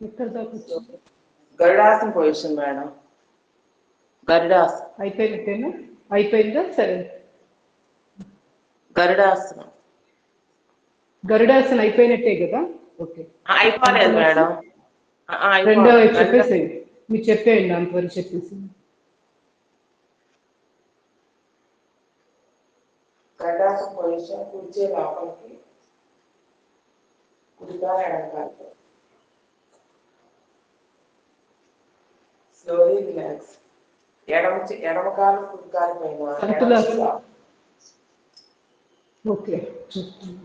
ఎక్కడ దాకా వచ్చావు? గరుడాసన పొజిషన్ మేడం గరుడాసన అయిపోయినట్టేనా అయిపోయిందా సరే గరుడాసనం గరుడాసన అయిపోయినట్టే కదా ఓకే ఆ, అయిపోలేదు మేడం ఆ, ఆ, అయిపో- రెండో గరుడ- చెప్పేసేయండి మీరు చెప్పేయండి అంతవరకు చెప్పేసి గరుడాసన పొజిషన్ కుర్చీ లోపలికి కుడిగా ఎడమకాలి స్లోలీ రిలాక్స్ ఎడమ చే- ఎడమ కాలు కుడి కాలు పైన సంతులా- ఎడమ చేయి ఓకే చెప్తాను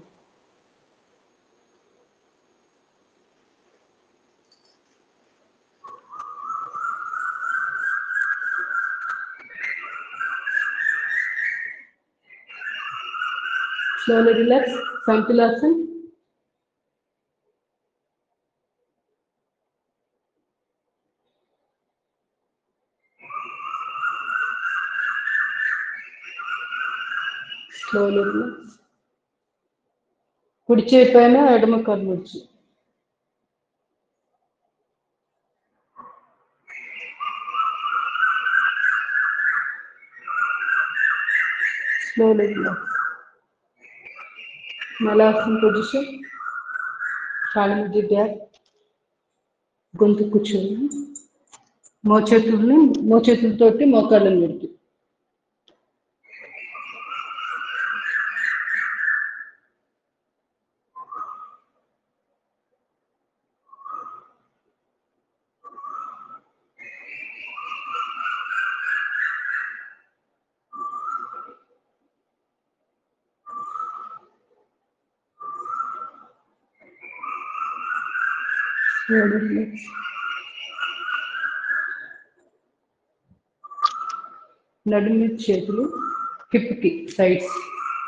Slowly relax. Sampilasan. Slowly relax. కుడి చేయి పైన ఎడమ కాలు ముడిచి స్లోలీ రిలాక్స్ మలాసన్ పొజిషన్ కాళ్ళ మధ్య గ్యాప్ గొంతు కూర్చొని మోచేతుల్ని మోచేతులతోటి మోకాళ్ళని పెడుతూ slowly relax. నడుము మీద చేతులు హిప్కి సైడ్స్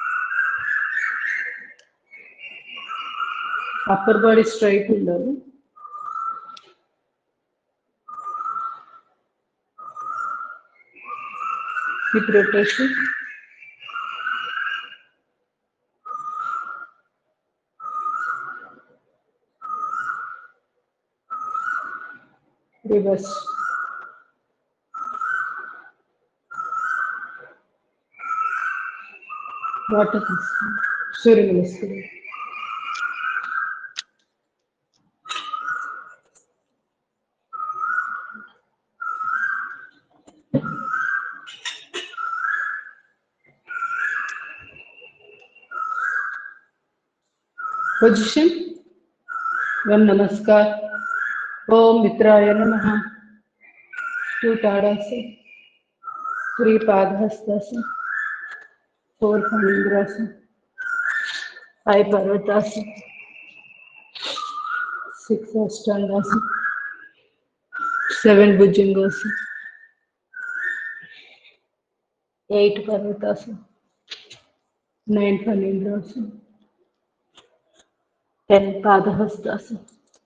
అప్పర్ బాడీ స్ట్రైట్ ఉండాలి హిప్ రొటేషన్ రివర్స్ వాటర్ తీసుకోండి సూర్య నమస్కారం పొజిషన్ ఓం నమస్కార్ ఓం మిత్రాయ నమ two Tadasan three Padahastasan four Phanindrasan five Parvatasan six Ashtangasan seven Bhujangasan eight Parvatasan nine Phanindrasan ten Padahastasan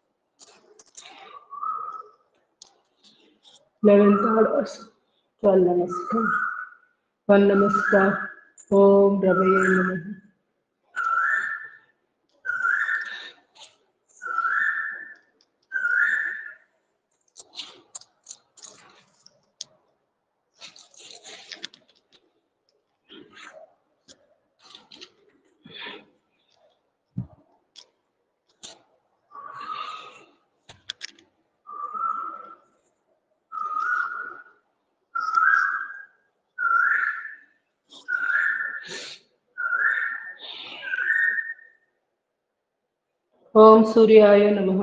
eleven Tadasan twelve నమస్కారం వన్ నమస్కార్ ఓం రవయే నమః ఓం సూర్యాయ నమః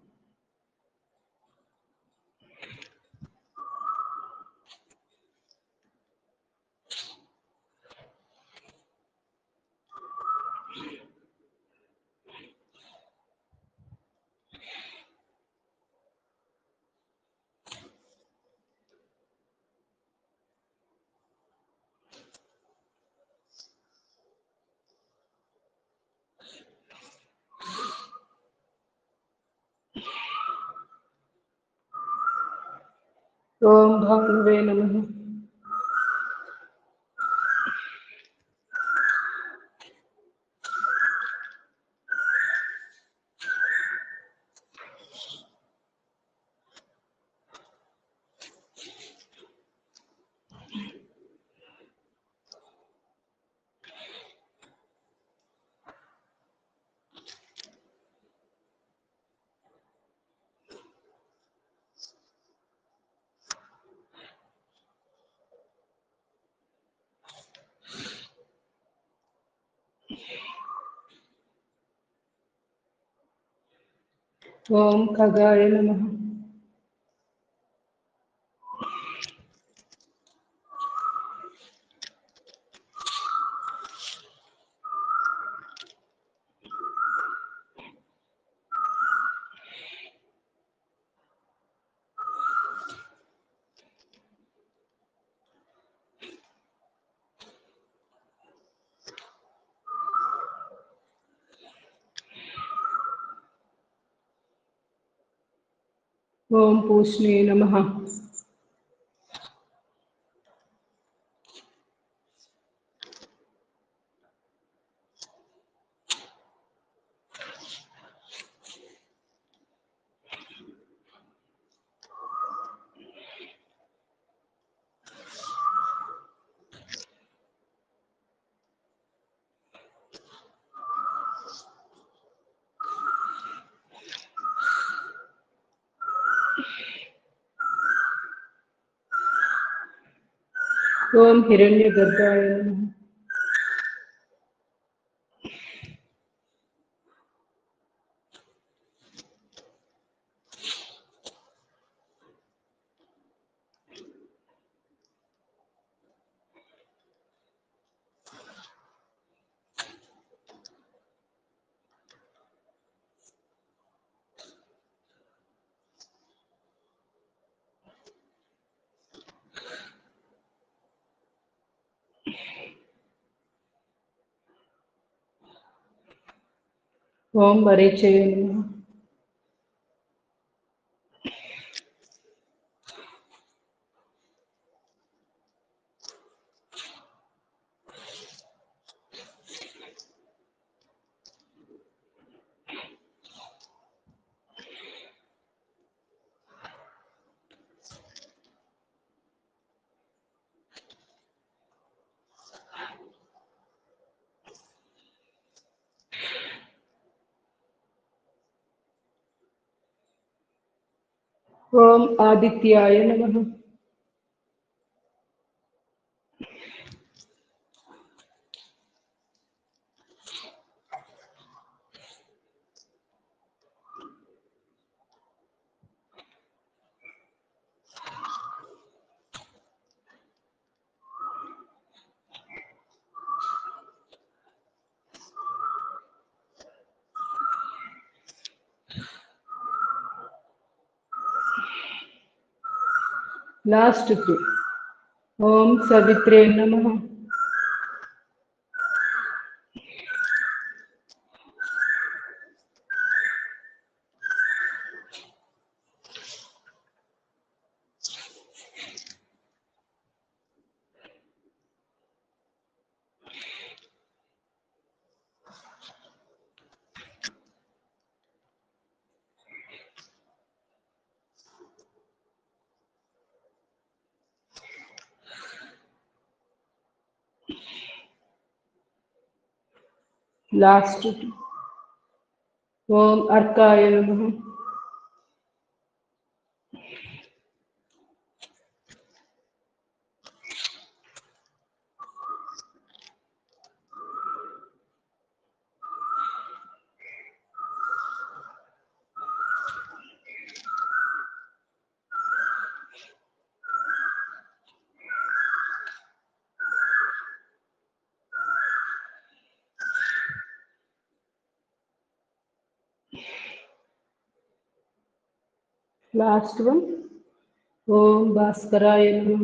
ఓం భానువే నమః ఓం ఖగాయ నమ ఓం పూష్ణే నమ ఓం హిరణ్య గర్భాయ నమ ఓం వరేచయ నమ ఓం ఆదిత్యాయ నమ లాస్ట్ కి ఓం సవిత్రే నమ లాస్ట్ కి ఓం అర్కాయ నమ లాస్ట్ వన్ ఓం భాస్కరాయ నమ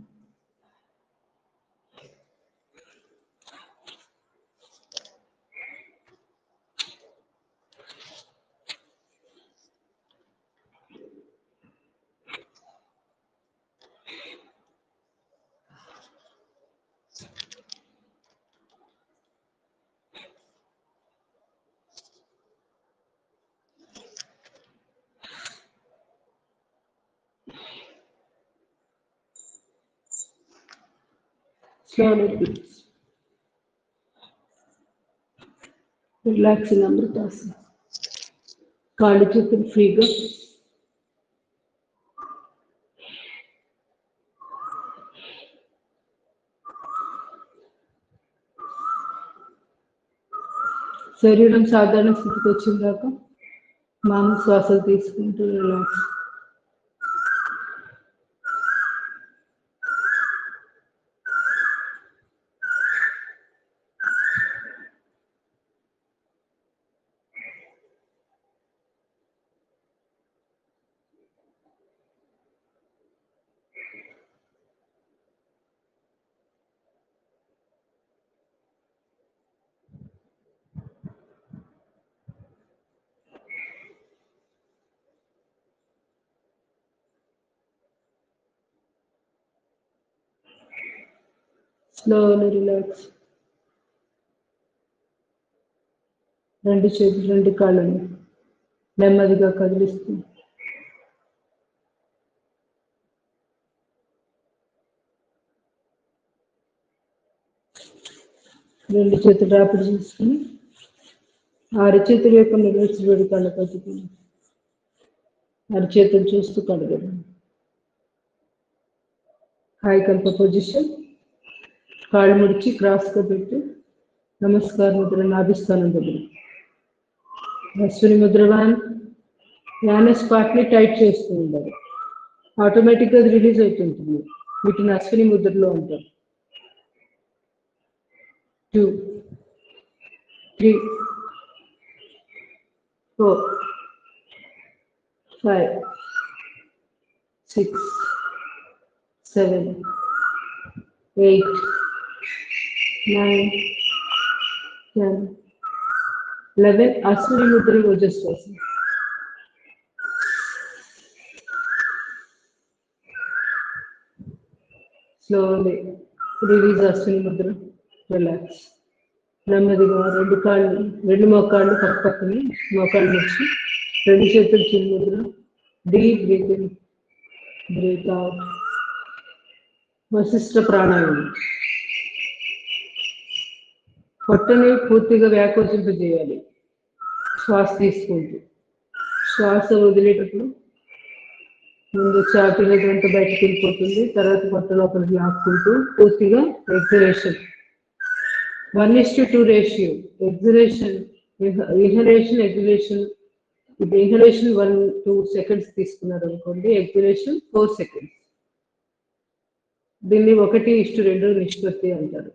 Slowly breathe. రిలాక్సింగ్ అమృతాసన కాళ్ళు చేతులు ఫ్రీగా శరీరం సాధారణ స్థితికి వచ్చిన దాకా మామూలు శ్వాసలు తీసుకుంటూ రిలాక్స్ స్లోలీ రిలాక్స్ రెండు చేతులు రెండు కాళ్ళని నెమ్మదిగా కదిలిస్తూ రెండు చేతులు రాపిడి చేసుకుని ఆరు చేతుల యొక్క నిలవచ్చిబడి కళ్ళ పట్టుకుని ఆరు చేతులు చూస్తూ కడగడం హాయ్ కల్ప పొజిషన్ కాళ్ళు ముడిచి క్రాస్గా పెట్టి నమస్కార ముద్ర నాభిస్థానం దగ్గర అశ్విని ముద్ర వాన్ యానస్ పార్ట్ని టైట్ చేస్తూ ఉండాలి ఆటోమేటిక్గా అది రిలీజ్ అవుతుంటుంది వీటిని అశ్విని ముద్రలో అంటారు two three four five six seven eight nine ten eleven Ashwini mudra ఓజస్వాసం స్లోలీ రిలీజ్ అశ్విని ముద్ర రిలాక్స్ నెమ్మదిగా రెండు కాళ్ళు రెండు మోకాళ్ళు పక్క పక్కని మోకాళ్ళు వచ్చి రెండు చేతులు చిన్న mudra deep breathing breathe out Vashishta pranayamam పొట్టని పూర్తిగా వ్యాకోచింపజేయాలి శ్వాస తీసుకుంటూ శ్వాస వదిలేటప్పుడు ముందు చాపినదంతా బయటకు వెళ్ళిపోతుంది తర్వాత పొట్ట లోపలికి లాక్కుంటూ పూర్తిగా exhalation one is to two ratio exhalation inhalation exhalation ఇప్పుడు ఇన్హలేషన్ వన్ టూ సెకండ్స్ తీసుకున్నారు అనుకోండి ఎగ్జలేషన్ ఫోర్ సెకండ్స్ దీన్ని ఒకటి ఇష్టు రెండు నిష్పత్తి అంటారు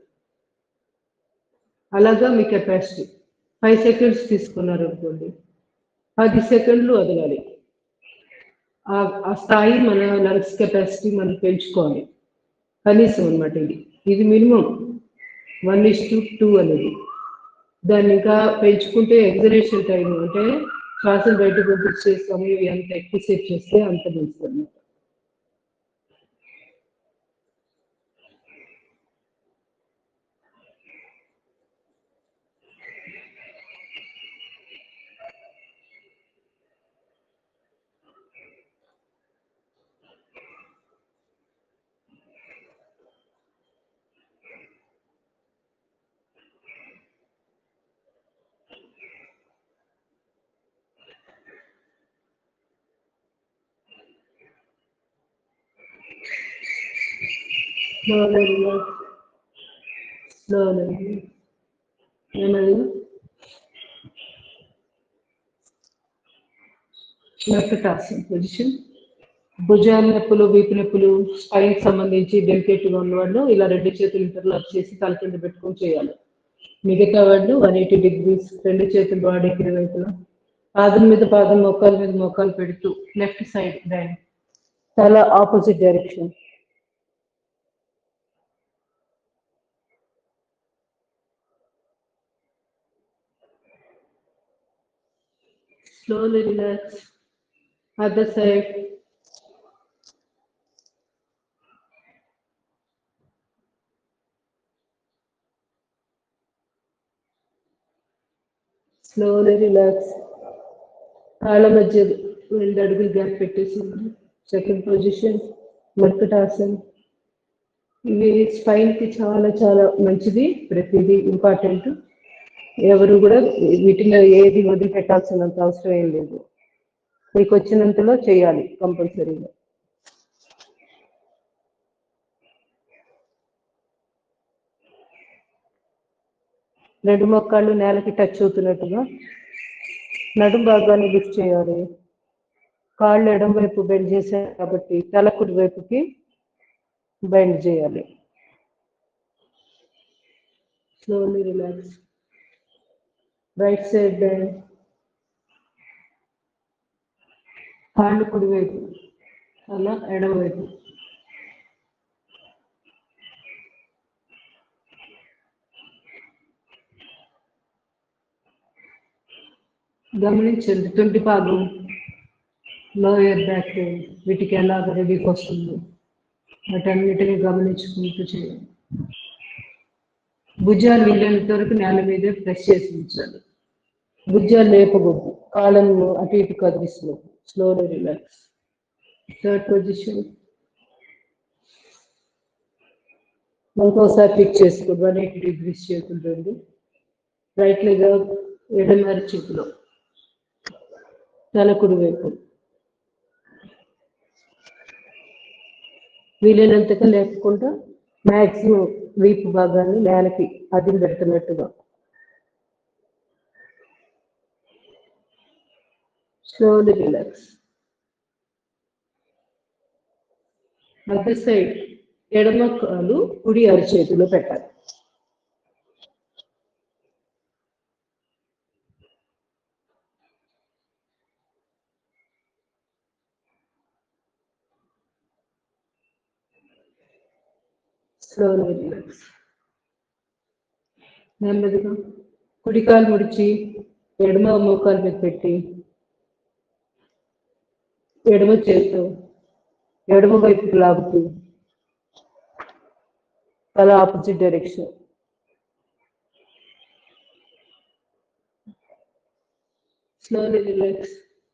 అలాగా మీ కెపాసిటీ ఫైవ్ సెకండ్స్ తీసుకున్నారు అనుకోండి పది సెకండ్లు వదలాలి ఆ- ఆ స్థాయి మన లంగ్స్ కెపాసిటీ మనం పెంచుకోవాలి కనీసం అన్నమాట ఇది ఇది minimum one is to two అనేది దాన్ని ఇంకా పెంచుకుంటే ఎగ్జరేషన్ టైం అంటే శ్వాసను బయటకు పంపించే సమయం ఎంత ఎక్కువసేపు చేస్తే అంత మంచిది అన్నమాట Slowly relax. Slowly. నెమ్మదిగా లెఫ్ట్ టాసింగ్ పొజిషన్ భుజాల నొప్పులు వీపు నొప్పులు స్పైన్ సంబంధించి డెలికేట్ గా ఉన్న వాళ్ళు ఇలా రెండు చేతులు ఇంటర్లాక్ చేసి తల కింద పెట్టుకొని చేయాలి మిగతా వాళ్ళు వన్ ఎయిటీ డిగ్రీస్ రెండు చేతులు బాడీకి ఇరువైపులా పాదం మీద పాదం మోకాల మీద మోకాలు పెడుతూ లెఫ్ట్ సైడ్ బ్యాండ్ తల opposite direction slowly relax. Other side. Slowly relax. కాళ్ళ మధ్య రెండు అడుగులు గ్యాప్ పెట్టేసింది సెకండ్ పొజిషన్ మర్కటాసన్ ఇవి స్పైన్ కి చాలా చాలా మంచిది ప్రతిదీ ఇంపార్టెంట్ ఎవరు కూడా వీటిలో ఏది వదిలిపెట్టాల్సినంత అవసరం ఏం లేదు మీకు వచ్చినంతలో చేయాలి కంపల్సరీగా రెండు మొక్కలు నేలకి టచ్ అవుతున్నట్టుగా నడుము భాగాన్ని లిఫ్ట్ చేయాలి కాళ్ళు ఎడం వైపు బెండ్ చేశారు కాబట్టి తల కుడి వైపుకి బెండ్ చేయాలి slowly relax right side bend కాళ్ళు కుడి వైపు అలా ఎడం వైపు గమనించండి తొంటి భాగం లోయర్ బ్యాక్ వీటికి ఎలాగ రెడీకి వస్తుంది వాటన్నిటిని గమనించుకుంటూ చేయాలి భుజాలు వీలైనంత వరకు నేల మీదే ప్రెస్ చేసి ఉంచాలి భుజాలు లేపకూడదు కాళ్ళను అటు ఇటు కదిలిస్తూ స్లోలీ రిలాక్స్ థర్డ్ పొజిషన్ ఇంకోసారి పిక్ చేసుకోండి వన్ ఎయిటీ డిగ్రీస్ చేతులు రెండు రైట్ లెగ్ ఎడమరి చేతిలో తల కుడి వైపు వీలైనంతగా లేకుండా మ్యాక్సిమం వీపు భాగాన్ని నేలకి అదిలి పెడుతున్నట్టుగా స్లోలీ రిలాక్స్ మధ్య సైడ్ ఎడమ కాలు కుడి అరిచేతిలో పెట్టాలి స్లోలీ రిలాక్స్ నెమ్మదిగా కుడి కాలు ముడిచి ఎడమ మోకాలు మీద పెట్టి ఎడమ చేత్తో ఎడమ వైపుకి లాగుతూ తల ఆపోజిట్ డైరెక్షన్ స్లోలీ రిలాక్స్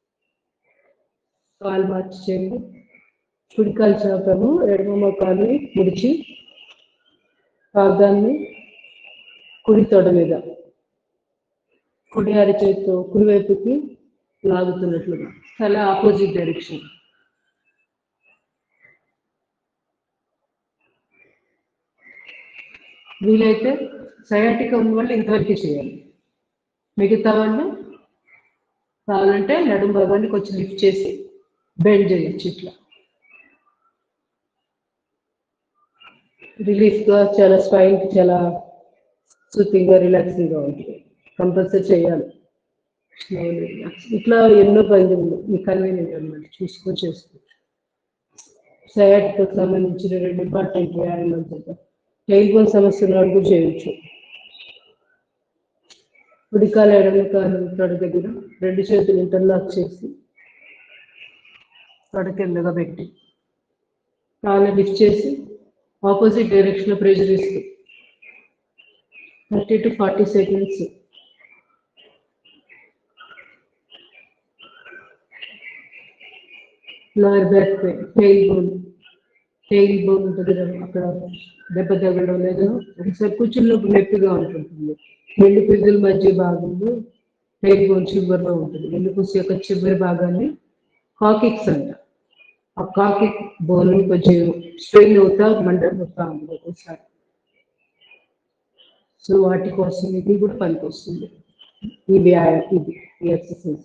కాలు మార్చి చేయండి కుడి కాలు చాపాము ఎడమ మోకాలు ముడిచి పాదాన్ని కుడి తొడ మీద కుడి అరచేతితో కుడి వైపుకి లాగుతున్నట్లుగా తల ఆపోజిట్ డైరెక్షన్ వీలైతే సయాటిక ఉన్న వాళ్ళు ఇంతవరకు చేయాలి మిగతా వాళ్ళు కావాలంటే నడుము భాగాన్ని కొంచెం లిఫ్ట్ చేసి బెండ్ చేయొచ్చు ఇట్లా రిలీఫ్ గా చాలా స్పైన్ కి చాలా సూతింగ్ గా రిలాక్సింగ్ గా ఉంటుంది కంపల్సరీ చేయాలి Slowly relax. ఇట్లా ఎన్నో పనులు మీ కన్వీనియంట్ అనమాట చూసుకొని చేసుకోవచ్చు సయాటిక్ సంబంధించిన రెండు ఇంపార్టెంట్ వ్యాయామాలు టైల్ బోన్ సమస్య ఉన్న వాళ్ళు కూడా చేయొచ్చు కుడికాల ఎడమ కాలు తొడ దగ్గర రెండు చేతులు ఇంటర్లాక్ చేసి తొడ కిందగా పెట్టి కాళ్ళు లిఫ్ట్ చేసి ఆపోజిట్ డైరెక్షన్ లో ప్రెషర్ ఇస్తూ thirty to forty seconds lower back pain tail bone tail bone ఉంటుంది కదా, అక్కడ దెబ్బ తగలడం లేదు ఒకసారి కూర్చున్నప్పుడు నొప్పిగా ఉంటుంటుంది రెండు పిల్లల మధ్య భాగంలో టెయిల్ బోన్ చివరిలో ఉంటుంది రెండు కుసి యొక్క చివరి భాగాన్ని కాకిక్స్ అంట ఆ కాకిక్ బోన్ కొంచెం స్ట్రెయిన్ అవుతా మండలం అవుతా ఉంటుంది ఒక్కోసారి సో వాటి కోసం ఇది కూడా పనికొస్తుంది ఈ వ్యాయామం ఇది ఈ ఎక్సర్సైజ్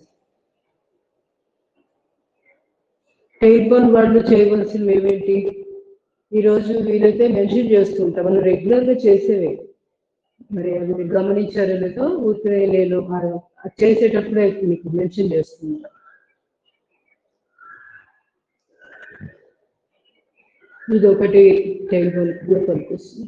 టైల్ బోన్ వాళ్ళు చేయవలసినవి ఏమేంటి ఈరోజు వీలైతే మెన్షన్ చేస్తుంటాం మనం రెగ్యులర్ గా చేసేవే మరి అది మీరు గమనించారో లేదో ఊరికే నేను ఆ- అది చేసేటప్పుడే మీకు మెన్షన్ చేస్తుంటా ఇది ఒకటి టైల్ బోన్ కూడా పనికొస్తుంది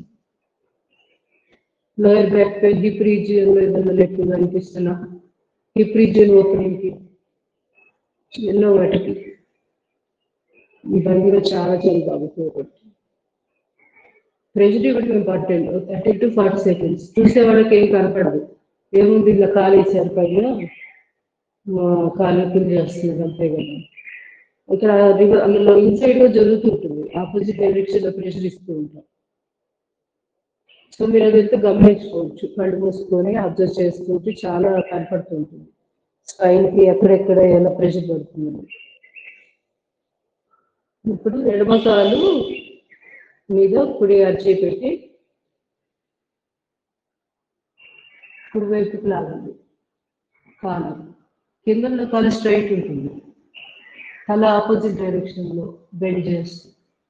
lower back pain hip region లో ఏదైనా నొప్పిగా అనిపిస్తున్నా హిప్ రీజియన్ ఓపెనింగ్ కి ఎన్నో వాటికి ఈ బండిలో చాలా చాలా బాగా ఉపయోగపడుతుంది ప్రెజర్ ఇవ్వడం important thirty to forty seconds చూసే వాళ్ళకి ఏం కనపడదు ఏముంది ఇలా కాలు వేసారు పైన మా కాలు కింద చేస్తున్నారు అంతే కదా ఇక్కడ రివ- అందులో ఇన్సైడ్ గా జరుగుతుంటుంది ఆపోజిట్ డైరెక్షన్ లో ప్రెషర్ ఇస్తూ ఉంటాం సో మీరు అదంతా గమనించుకోవచ్చు కళ్ళు మూసుకొని అబ్జర్వ్ చేసుకుంటూ చాలా కనపడుతుంటుంది స్పైన్ కి ఎక్కడెక్కడ ఎలా ప్రెషర్ పడుతుంది ఇప్పుడు ఎడమ కాలు మీద కుడి అరిచి పెట్టి కుడివైపుకి లాగండి కాలు కింద ఉన్న కాలు స్ట్రైట్ ఉంటుంది తల ఆపోజిట్ డైరెక్షన్ లో బెండ్ చేస్తూ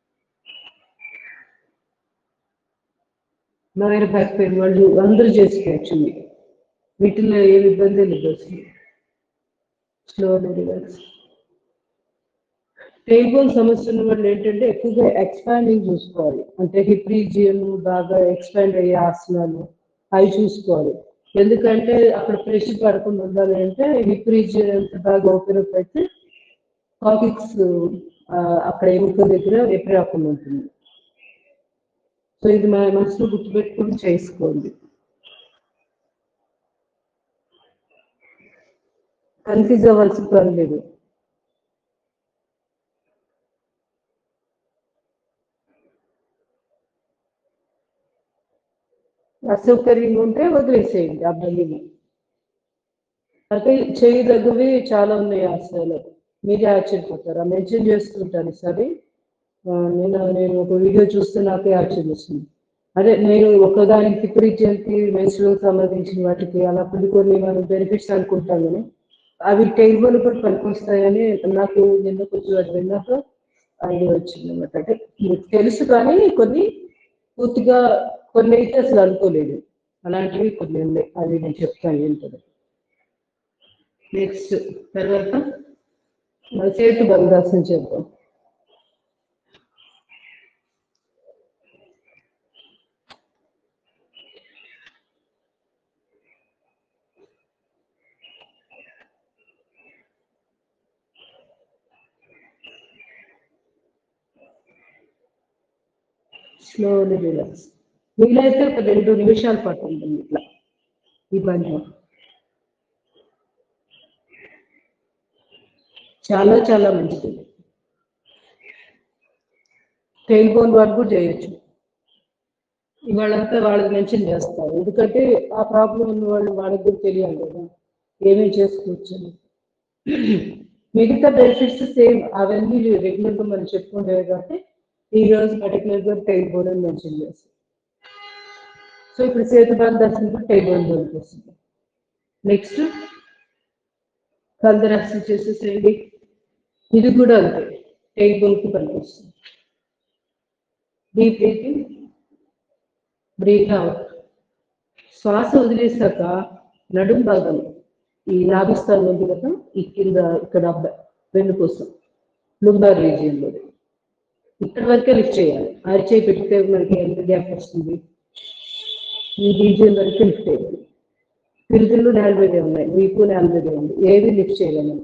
లోయర్ బ్యాక్ పెయిన్ వాళ్ళు అందరూ చేసుకోవచ్చు ఇవి. వీటిలో ఏ ఇబ్బంది లేదు అసలు స్లోలీ రిలాక్స్ టేబుల్ సమస్య ఉన్న వాళ్ళు ఏంటంటే ఎక్కువగా ఎక్స్పాండింగ్ చూసుకోవాలి అంటే హిప్ రీజియన్ బాగా ఎక్స్పాండ్ అయ్యే ఆసనాలు అవి చూసుకోవాలి ఎందుకంటే అక్కడ ప్రెషర్ పడకుండా ఉండాలి అంటే హిప్ రీజియన్ ఎంత బాగా ఓపెన్ అప్ అయితే కాకిక్స్ అక్కడ ఎముక దగ్గర ఎప్పుడు రాకుండా ఉంటుంది సో ఇది మన మనసులో గుర్తుపెట్టుకుని చేసుకోండి కన్ఫ్యూజ్ అవ్వాల్సిన పని లేదు అసౌకర్యంగా ఉంటే వదిలేసేయండి ఆ బలిని అయితే చేయదగ్గవి చాలా ఉన్నాయి ఆసనాలు మీరే ఆశ్చర్యపోతారు ఆ మెన్షన్ చేస్తుంటాను సరే ఆ, నేను నేను ఒక వీడియో చూస్తే నాకే ఆశ్చర్యం వస్తుంది అదే నేను ఒకదానికి హిప్రిజియన్కి మెన్స్ట్రల్ సంబంధించిన వాటికి అలా కొన్ని కొన్ని మనం బెనిఫిట్స్ అనుకుంటాం కానీ అవి టేబుల్ కూడా పనికొస్తాయని నాకు నిన్న కొంచెం అది విన్నాక ఐడియా వచ్చింది అనమాట అంటే మీకు తెలుసు కానీ కొన్ని పూర్తిగా కొన్ని అయితే అసలు అనుకోలేదు అలాంటివి కొన్ని ఉన్నాయి అవి నేను చెప్తాను ఏంటో నెక్స్ట్ తర్వాత మన చేతి బంధాసనం చేద్దాం స్లోలీ రిలాక్స్ వీలైతే ఒక రెండు నిమిషాల పాటు ఉంటుంది ఇట్లా ఈ బంధం చాలా చాలా మంచిది టెయిల్ బోన్ వర్క్ కూడా చేయొచ్చు వాళ్ళంతా వాళ్ళకి మెన్షన్ చేస్తారు ఎందుకంటే ఆ ప్రాబ్లం ఉన్న వాళ్ళు వాళ్ళకి కూడా తెలియాలి కదా ఏమేమి చేసుకోవచ్చు అని. మిగతా బెనిఫిట్స్ సేమ్ అవన్నీ రెగ్యులర్ గా మనం చెప్పుకుంటేవి కాబట్టి ఈ రోజు పర్టికులర్ గా టైల్ బోన్ అని మెన్షన్ చేస్తాం సో ఇప్పుడు చేతి బాగా దర్శనం కూడా టైల్ బోన్ జోలికి వస్తుంది నెక్స్ట్ కందరాశి చేసేసేయండి ఇది కూడా అంతే టైల్ బోన్ కి పనికొస్తుంది డీప్ బ్రీతింగ్ బ్రీత్ అవుట్ శ్వాస వదిలేసాక నడుం భాగం ఈ నాభిస్థానం ఉంది కదా ఈ కింద ఇక్కడ వెన్ను కోసం లుంబార్ రీజియన్ లో ఇక్కడ వరకే లిఫ్ట్ చేయాలి అరిచేయి పెడితే మనకి ఎంత గ్యాప్ వస్తుంది ఈ రీజియన్ వరకే లిఫ్ట్ చేయాలి పిరుదులు నేల మీదే ఉన్నాయి వీపు నేల మీదే ఉంది ఏది లిఫ్ట్ చేయలేము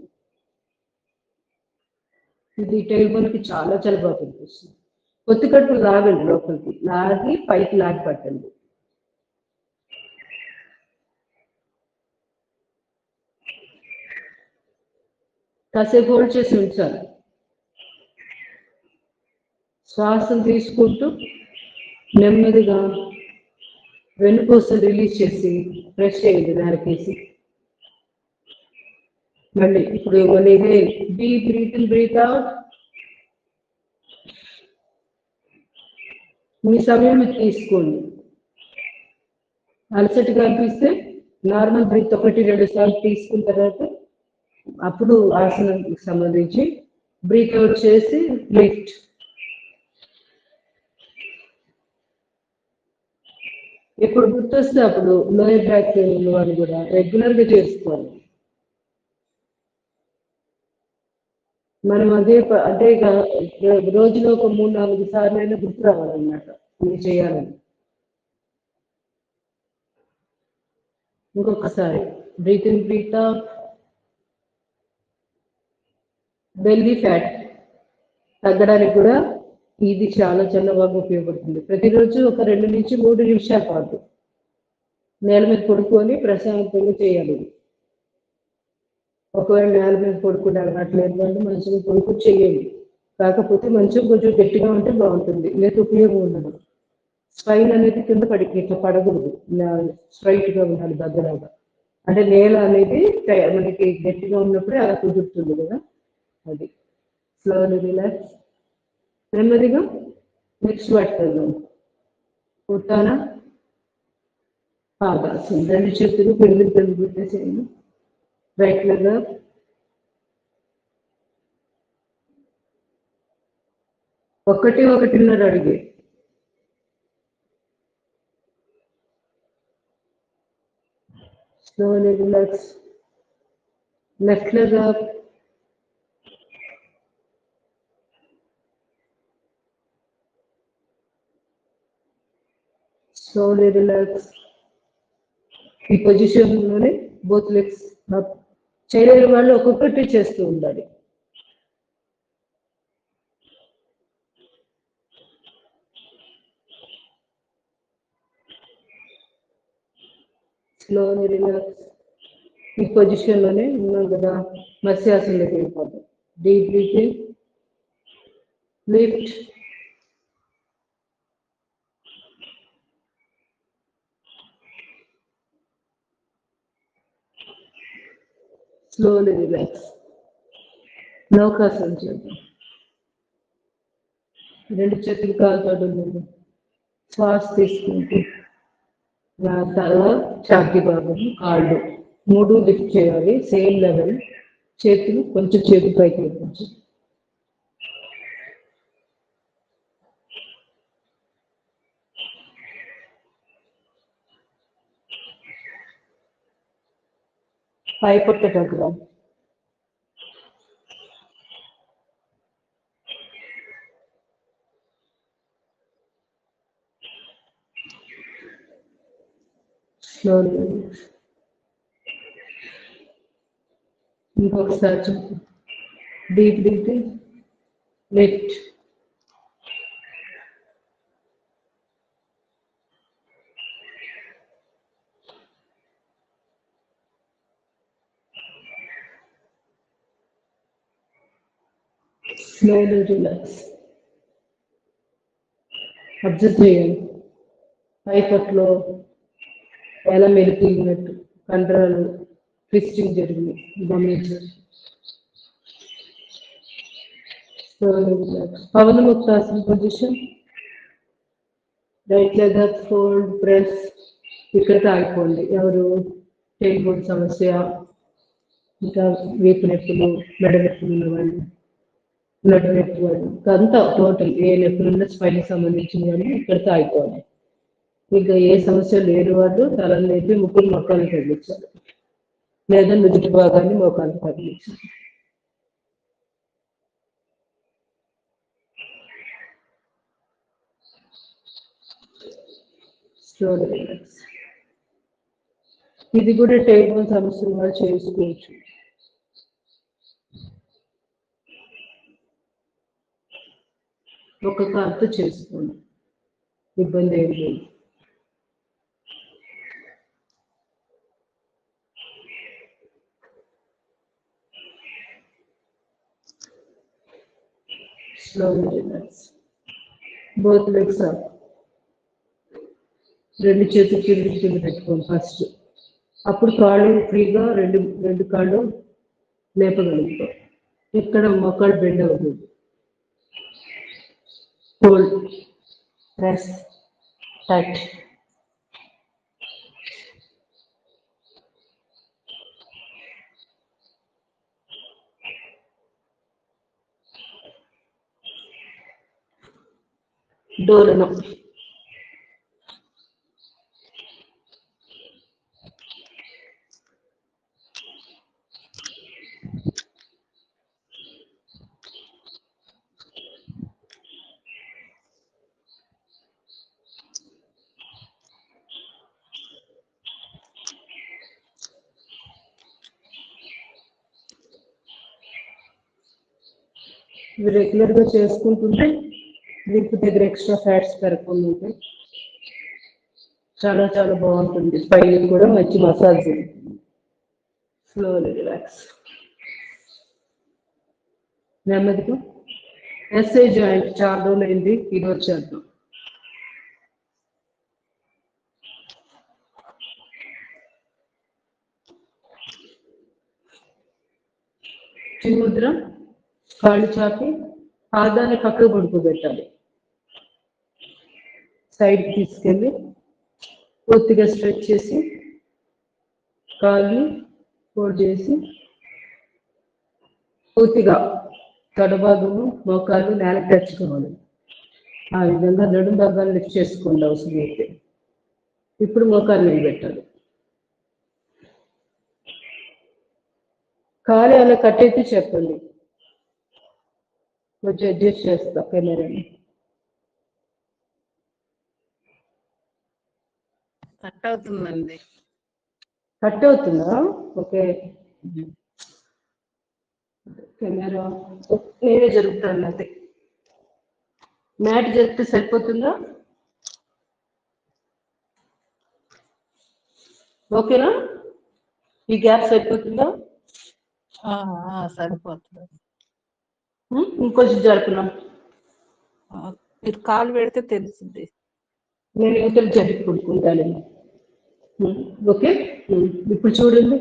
ఇది టైల్బోన్కి చాలా చాలా బాగా పనిపిస్తుంది కొత్త కట్టులు లాగండి లోపలికి లాగి పైకి లాగి పట్టండి కాసేపు హోల్డ్ చేసి ఉంచాలి శ్వాసను తీసుకుంటూ నెమ్మదిగా వెన్నుపూస రిలీజ్ చేసి ఫ్రెష్ అయ్యింది నేలకేసి మళ్ళీ ఇప్పుడు మళ్ళీ ఇదే బీ బ్రీత్ ఇన్ బ్రీత్ అవుట్ మీ సమయం మీరు తీసుకోండి అలసటగా అనిపిస్తే నార్మల్ బ్రీత్ ఒకటి రెండు సార్లు తీసుకున్న తర్వాత అప్పుడు ఆసనానికి సంబంధించి బ్రీత్ అవుట్ చేసి లిఫ్ట్ ఎప్పుడు గుర్తొస్తే అప్పుడు లోయర్ బ్యాక్ పెయిన్ ఉన్న వాళ్ళు కూడా రెగ్యులర్ గా చేసుకోవాలి మనం అదే ప- అంటే ఇక రో- రోజులో ఒక మూడు నాలుగు సార్లు అయినా గుర్తు రావాలన్నమాట ఇది చేయాలని ఇంకొకసారి breathe in breathe out belly fat తగ్గడానికి కూడా ఇది చాలా చాలా బాగా ఉపయోగపడుతుంది ప్రతిరోజు ఒక రెండు నుంచి మూడు నిమిషాల పాటు నేల మీద పడుకొని ప్రశాంతంగా చేయాలి ఇది. ఒకవేళ నేల మీద పడుకునే అలవాటు లేదు వాళ్ళు మంచిగా పడుకుని చేయండి కాకపోతే మంచం కొంచెం గట్టిగా ఉంటే బాగుంటుంది లేదా ఉపయోగం ఉండదు స్పైన్ అనేది కింద పడి ఇట్లా పడకూడదు స్ట్రైట్ గా ఉండాలి దగ్గరగా అంటే నేల అనేది ట- మనకి గట్టిగా ఉన్నప్పుడే అలా కుదురుతుంది కదా అది స్లోలీ రిలాక్స్ నెమ్మదిగా నెక్స్ట్ పట్టుకుందాం ఉత్తాన పాదాసం రెండు చేతులు పెళ్లి పెళ్లి పెట్టేసేయండి రైట్ లెగ్ ఒకటి ఒకటిన్నర అడిగే slowly relax left leg up slowly relax ఈ పొజిషన్ లోనే బోత్ లెగ్స్ అప్ చేయలేని వాళ్ళు ఒక్కొక్కటి చేస్తూ ఉండాలి స్లోలీ రిలాక్స్ ఈ పొజిషన్ లోనే ఉన్నాం కదా మత్స్యాసనలోకి వెళ్ళిపోతాం deep breathing lift slowly relax Naukasanam చేద్దాం రెండు చేతులు కాలుతో ఉండండి శ్వాస తీసుకుంటూ నా తల ఛాతీ భాగం కాళ్ళు మూడు లిఫ్ట్ చేయాలి సేమ్ లెవెల్ చేతులు కొంచెం చేతి పైకి కొంచెం పై పొట్ట దగ్గర స్లోలీ ఇంకొకసారి చెప్పు deep breathing lift slowly relax observe చేయండి పైపట్లో ఎలా మెలిపినట్టు కండరాలు ట్విస్టింగ్ జరిగింది గమనించారు Pavanamuktasana position right leg up fold press ఇక్కడ ఆగిపోండి ఎవరు టెలిఫోన్ సమస్య ఇంకా వీపు నొప్పులు మెడ నొప్పులు ఉన్న వాళ్ళు నడు నొప్పి వాళ్ళు అంతా టోటల్ ఏ నొప్పులు ఉన్న స్పైన్ సంబంధించిన వాళ్ళు ఇక్కడితో ఆగిపోవాలి ఇంకా ఏ సమస్య లేని వాళ్ళు తల లేపి ముక్కులు మొక్కలు తగ్గించాలి లేదా నుదుటి భాగాన్ని మోకాలు తగ్గించాలి స్లోలీ రిలాక్స్ ఇది కూడా టేబుల్ సమస్యలు వాళ్ళు చేసుకోవచ్చు ఒక కాలుతో చేసుకోండి ఇబ్బంది ఏం లేదు slowly relax. Both legs up. రెండు చేతులు కింద కింద పెట్టుకోండి ఫస్ట్ అప్పుడు కాళ్ళు ఫ్రీగా రెండు రెండు కాళ్ళు లేపగలుగుతాం ఇక్కడ మొక్కలు బెండ్ అవుతుంది హోల్డ్ ప్రెస్ టైట్ డోలనం ఇవి రెగ్యులర్ గా చేసుకుంటుంటే వీపు దగ్గర ఎక్స్ట్రా ఫ్యాట్స్ పెరగకుండా ఉంటాయి చాలా చాలా బాగుంటుంది స్పైన్ కూడా మంచి మసాజ్ జరుగుతుంది స్లోలీ రిలాక్స్ నెమ్మదిగా ఎస్ఐ జాయింట్ చాలా రోజులు అయింది ఈరోజు చేద్దాం చిముద్ర కాళ్ళు చాపి పాదాన్ని పక్కకు పడుకోబెట్టాలి సైడ్ తీసుకెళ్ళి పూర్తిగా స్ట్రెచ్ చేసి కాళ్ళు ఫోల్డ్ చేసి పూర్తిగా తడభాగము మోకాళ్ళు నేలకు తెచ్చుకోవాలి ఆ విధంగా నడుం భాగాన్ని లిఫ్ట్ చేసుకోండి అవసరం అయితే ఇప్పుడు మోకాలు నిలబెట్టాలి కాలు ఏమైనా కట్ అయితే చెప్పండి కొంచెం అడ్జస్ట్ చేస్తా కెమెరాని కట్ అవుతుందండి కట్ అవుతుందా ఓకే కెమెరా నేనే జరుగుతాను అయితే మ్యాట్ జరిగితే సరిపోతుందా ఓకేనా ఈ గ్యాప్ సరిపోతుందా ఆ, ఆ, సరిపోతుంది ఉం? ఇంకొంచెం జరుపునా ఆ, మీరు కాలు పెడితే తెలుస్తుంది నేను యువతలు జరిపి కొడుకుంటాను ఓకే ఉం. ఇప్పుడు చూడండి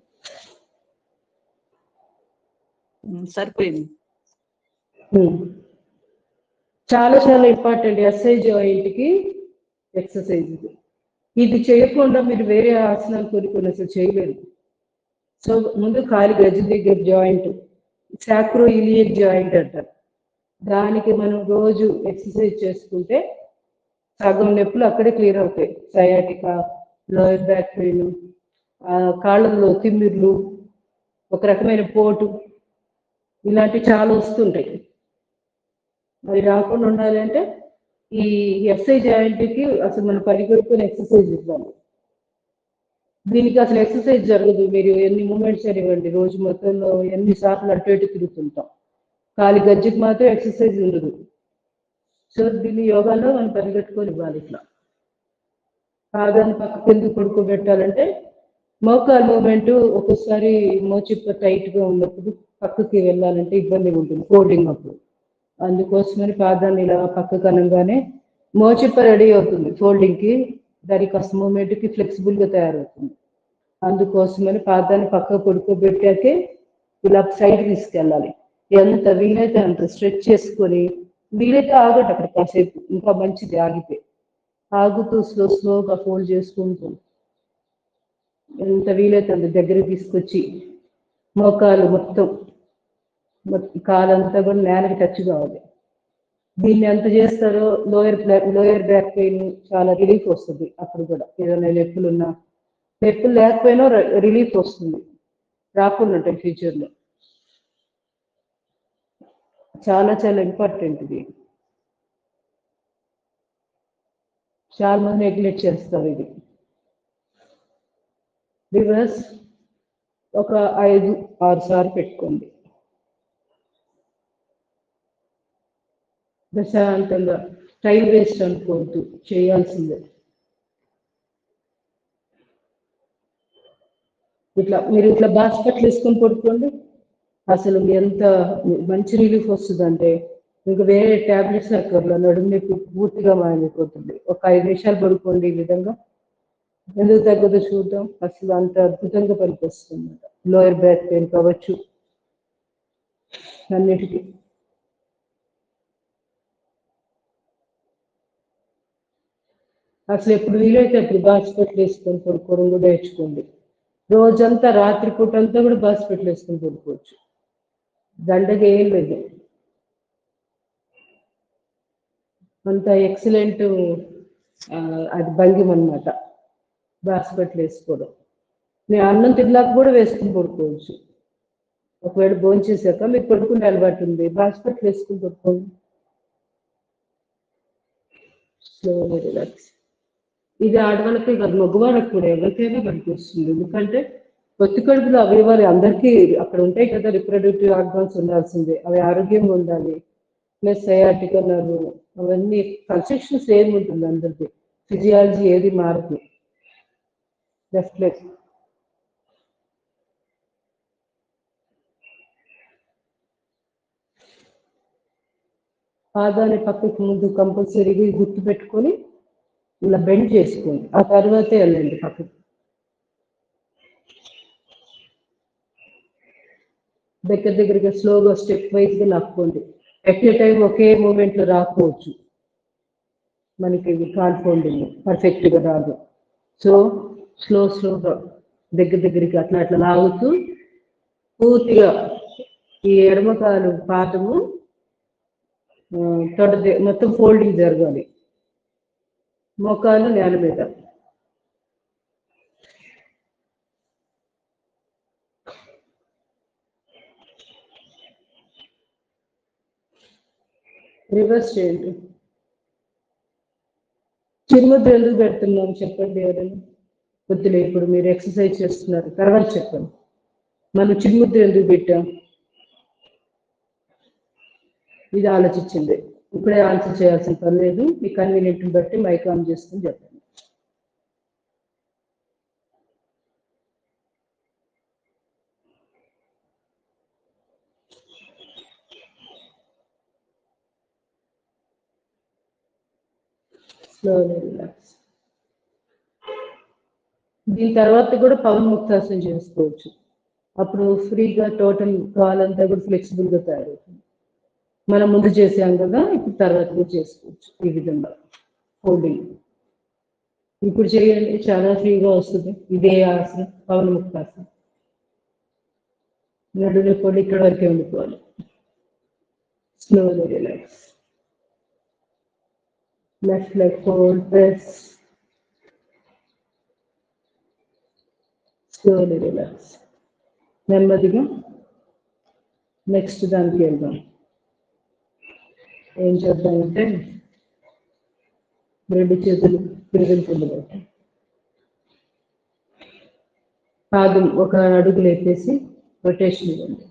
ఉమ్, సరిపోయింది ఉం. చాలా చాలా ఇంపార్టెంట్ ఎస్ఐ జాయింట్కి ఎక్సర్సైజ్ ఇది ఇది చేయకుండా మీరు వేరే ఆసనాలు కొన్ని కొన్ని అసలు చేయలేరు సో ముందు కాలి గజ్జి దగ్గర జాయింట్ సాక్రో ఇలియక్ జాయింట్ అంటారు దానికి మనం రోజు ఎక్సర్సైజ్ చేసుకుంటే సగం నొప్పులు అక్కడే క్లియర్ అవుతాయి సయాటికా లోయర్ బ్యాక్ పెయిన్ కాళ్ళల్లో తిమ్మిర్లు ఒక రకమైన పోటు ఇలాంటివి చాలా వస్తుంటాయి అవి రాకుండా ఉండాలి అంటే ఈ ఎస్ఐ జాయింట్కి అసలు మనం పరిగెడుకుని ఎక్సర్సైజ్ ఇవ్వాలి దీనికి అసలు ఎక్సర్సైజ్ జరగదు మీరు ఎన్ని మూమెంట్స్ ఇవ్వండి రోజు మొత్తంలో ఎన్ని సార్లు అటు ఇటు తిరుగుతుంటాం కాలి గజ్జికి మాత్రం ఎక్సర్సైజ్ ఉండదు సో దీన్ని యోగాలో మనం పరిగెట్టుకొని ఇవ్వాలి ఇట్లా పాదాన్ని పక్క కింద పడుకోబెట్టాలంటే మోకాలు మూమెంట్ ఒక్కోసారి మోచిప్ప టైట్ గా ఉన్నప్పుడు పక్కకి వెళ్ళాలంటే ఇబ్బంది ఉంటుంది ఫోల్డింగ్ అప్పుడు అందుకోసమని పాదాన్ని ఇలా పక్కకు అనగానే మోచిప్ప రెడీ అవుతుంది ఫోల్డింగ్ కి దానికి కాస్త మూమెంట్ కి ఫ్లెక్సిబుల్ గా తయారవుతుంది అందుకోసమని పాదాన్ని పక్కకు పడుకోబెట్టాకే ఇలా సైడ్ తీసుకెళ్ళాలి ఎంత వీలైతే అంత స్ట్రెచ్ చేసుకొని వీలైతే ఆగట అక్కడ కాసేపు ఇంకా మంచిది ఆగితే ఆగుతూ స్లో స్లోగా ఫోల్డ్ చేసుకుంటూ ఎంత వీలైతే అంత దగ్గరికి తీసుకొచ్చి మోకాలు మొత్తం మొత్తం కాలంతా కూడా నేలకి టచ్ కావాలి దీన్ని ఎంత చేస్తారో lower back lower back pain చాలా రిలీఫ్ వస్తుంది అప్పుడు కూడా ఏదైనా నొప్పులు ఉన్నా నొప్పులు లేకపోయినా రిలీఫ్ వస్తుంది రాకుండా ఉంటాయి ఫ్యూచర్లో చాలా చాలా ఇంపార్టెంట్ ఇది చాలా మంది నెగ్లెక్ట్ చేస్తారు ఇది రివర్స్ ఒక ఐదు ఆరు సార్లు పెట్టుకోండి ప్రశాంతంగా టైం వేస్ట్ అనుకోవద్దు చేయాల్సిందే ఇట్లా మీరు ఇట్లా బాస్కెట్లు వేసుకొని పడుకోండి అసలు ఎంత మంచి రిలీఫ్ వస్తుందంటే మీకు వేరే టాబ్లెట్స్ అక్కర్లో నడుము నొప్పి పూర్తిగా మారిపోతుంది ఒక ఐదు నిమిషాలు పడుకోండి ఈ విధంగా ఎందుకు తగ్గదో చూద్దాం అసలు అంత అద్భుతంగా పనికొస్తుంది లోయర్ బ్యాక్ పెయిన్ కావచ్చు అన్నిటికీ అసలు ఎప్పుడు వీలైతే అప్పుడు బాస్కెట్లు వేసుకొని పడుకోవడం కూడా నేర్చుకోండి రోజంతా రాత్రిపూట అంతా కూడా బాస్కెట్లు వేసుకొని పడుకోవచ్చు దండగా ఏం లేదు అంత ఎక్సలెంట్ అది భంగిమ అనమాట బాస్కెట్లు వేసుకోవడం నేను అన్నం తిన్నాక కూడా వేసుకుని పడుకోవచ్చు ఒకవేళ భోజనం చేశాక మీకు పడుకునే అలవాటు ఉంది బాస్కెట్లు వేసుకుని పడుకోండి స్లోగా రిలాక్స్ ఇది ఆడవాళ్ళకి కాదు మగవాళ్ళకి కూడా ఎవరికైనా పనికి వస్తుంది ఎందుకంటే పొత్తి కడుపులో అవయవాలు అందరికీ అక్కడ ఉంటాయి కదా రిప్రొడక్టివ్ ఆర్గాన్స్ ఉండాల్సిందే అవి ఆరోగ్యంగా ఉండాలి ప్లస్ సయాటిక నర్వ్ అవన్నీ కన్స్ట్రక్షన్ సేమ్ ఉంటుంది అందరికీ ఫిజియాలజీ ఏది మారదు లెఫ్ట్ లెగ్ పాదాన్ని పక్కకి ముందు కంపల్సరీగా గుర్తు పెట్టుకొని ఇలా బెండ్ చేసుకోండి ఆ తర్వాతే వెళ్ళండి పక్కకి దగ్గర దగ్గరగా స్లోగా స్టెప్ వైజ్గా లాక్కోండి ఎట్ ఏ టైం ఒకే మూమెంట్లో రాకపోవచ్చు మనకి కాన్ఫౌండింగ్ పర్ఫెక్ట్గా రాదు సో స్లో స్లోగా దగ్గర దగ్గరికి అట్లా అట్లా లాగుతూ పూర్తిగా ఈ ఎడమ కాలు పాదము ఆ, తొడ ద- మొత్తం ఫోల్డింగ్ జరగాలి మోకాలు నేల మీద రివర్స్ చేయండి చిరుముద్ర ఎందుకు పెడుతున్నాం చెప్పండి ఎవరైనా వద్దులే ఇప్పుడు మీరు ఎక్సర్సైజ్ చేస్తున్నారు తర్వాత చెప్పండి మనం చిరుముద్ర ఎందుకు పెట్టాం ఇది ఆలోచించింది ఇప్పుడే ఆన్సర్ చేయాల్సిన పని లేదు మీ కన్వీనియంట్ బట్టి మైక్ ఆన్ చేసుకుని చెప్పండి స్లోలీ రిలాక్స్ దీని తర్వాత కూడా పవన్ ముక్తాసనం చేసుకోవచ్చు అప్పుడు ఫ్రీగా టోటల్ కాలంతా కూడా ఫ్లెక్సిబుల్ గా తయారవుతుంది మనం ముందు చేసాం కదా ఇప్పుడు తర్వాత కూడా చేసుకోవచ్చు ఈ విధంగా ఫోల్డింగ్ ఇప్పుడు చేయండి చాలా ఫ్రీగా వస్తుంది ఇదే ఆసనం పవన్ ముక్తాసనం నడులు కూడా ఇక్కడ వరకే ఉండిపోవాలి slowly relax left leg forward press slowly relax నెమ్మదిగా నెక్స్ట్ దానికి వెళ్దాం ఏం చేద్దామంటే రెండు చేతులు తిరిగిన కింద పెట్టి పాదం ఒక అడుగు లేపేసి రొటేషన్ ఇవ్వండి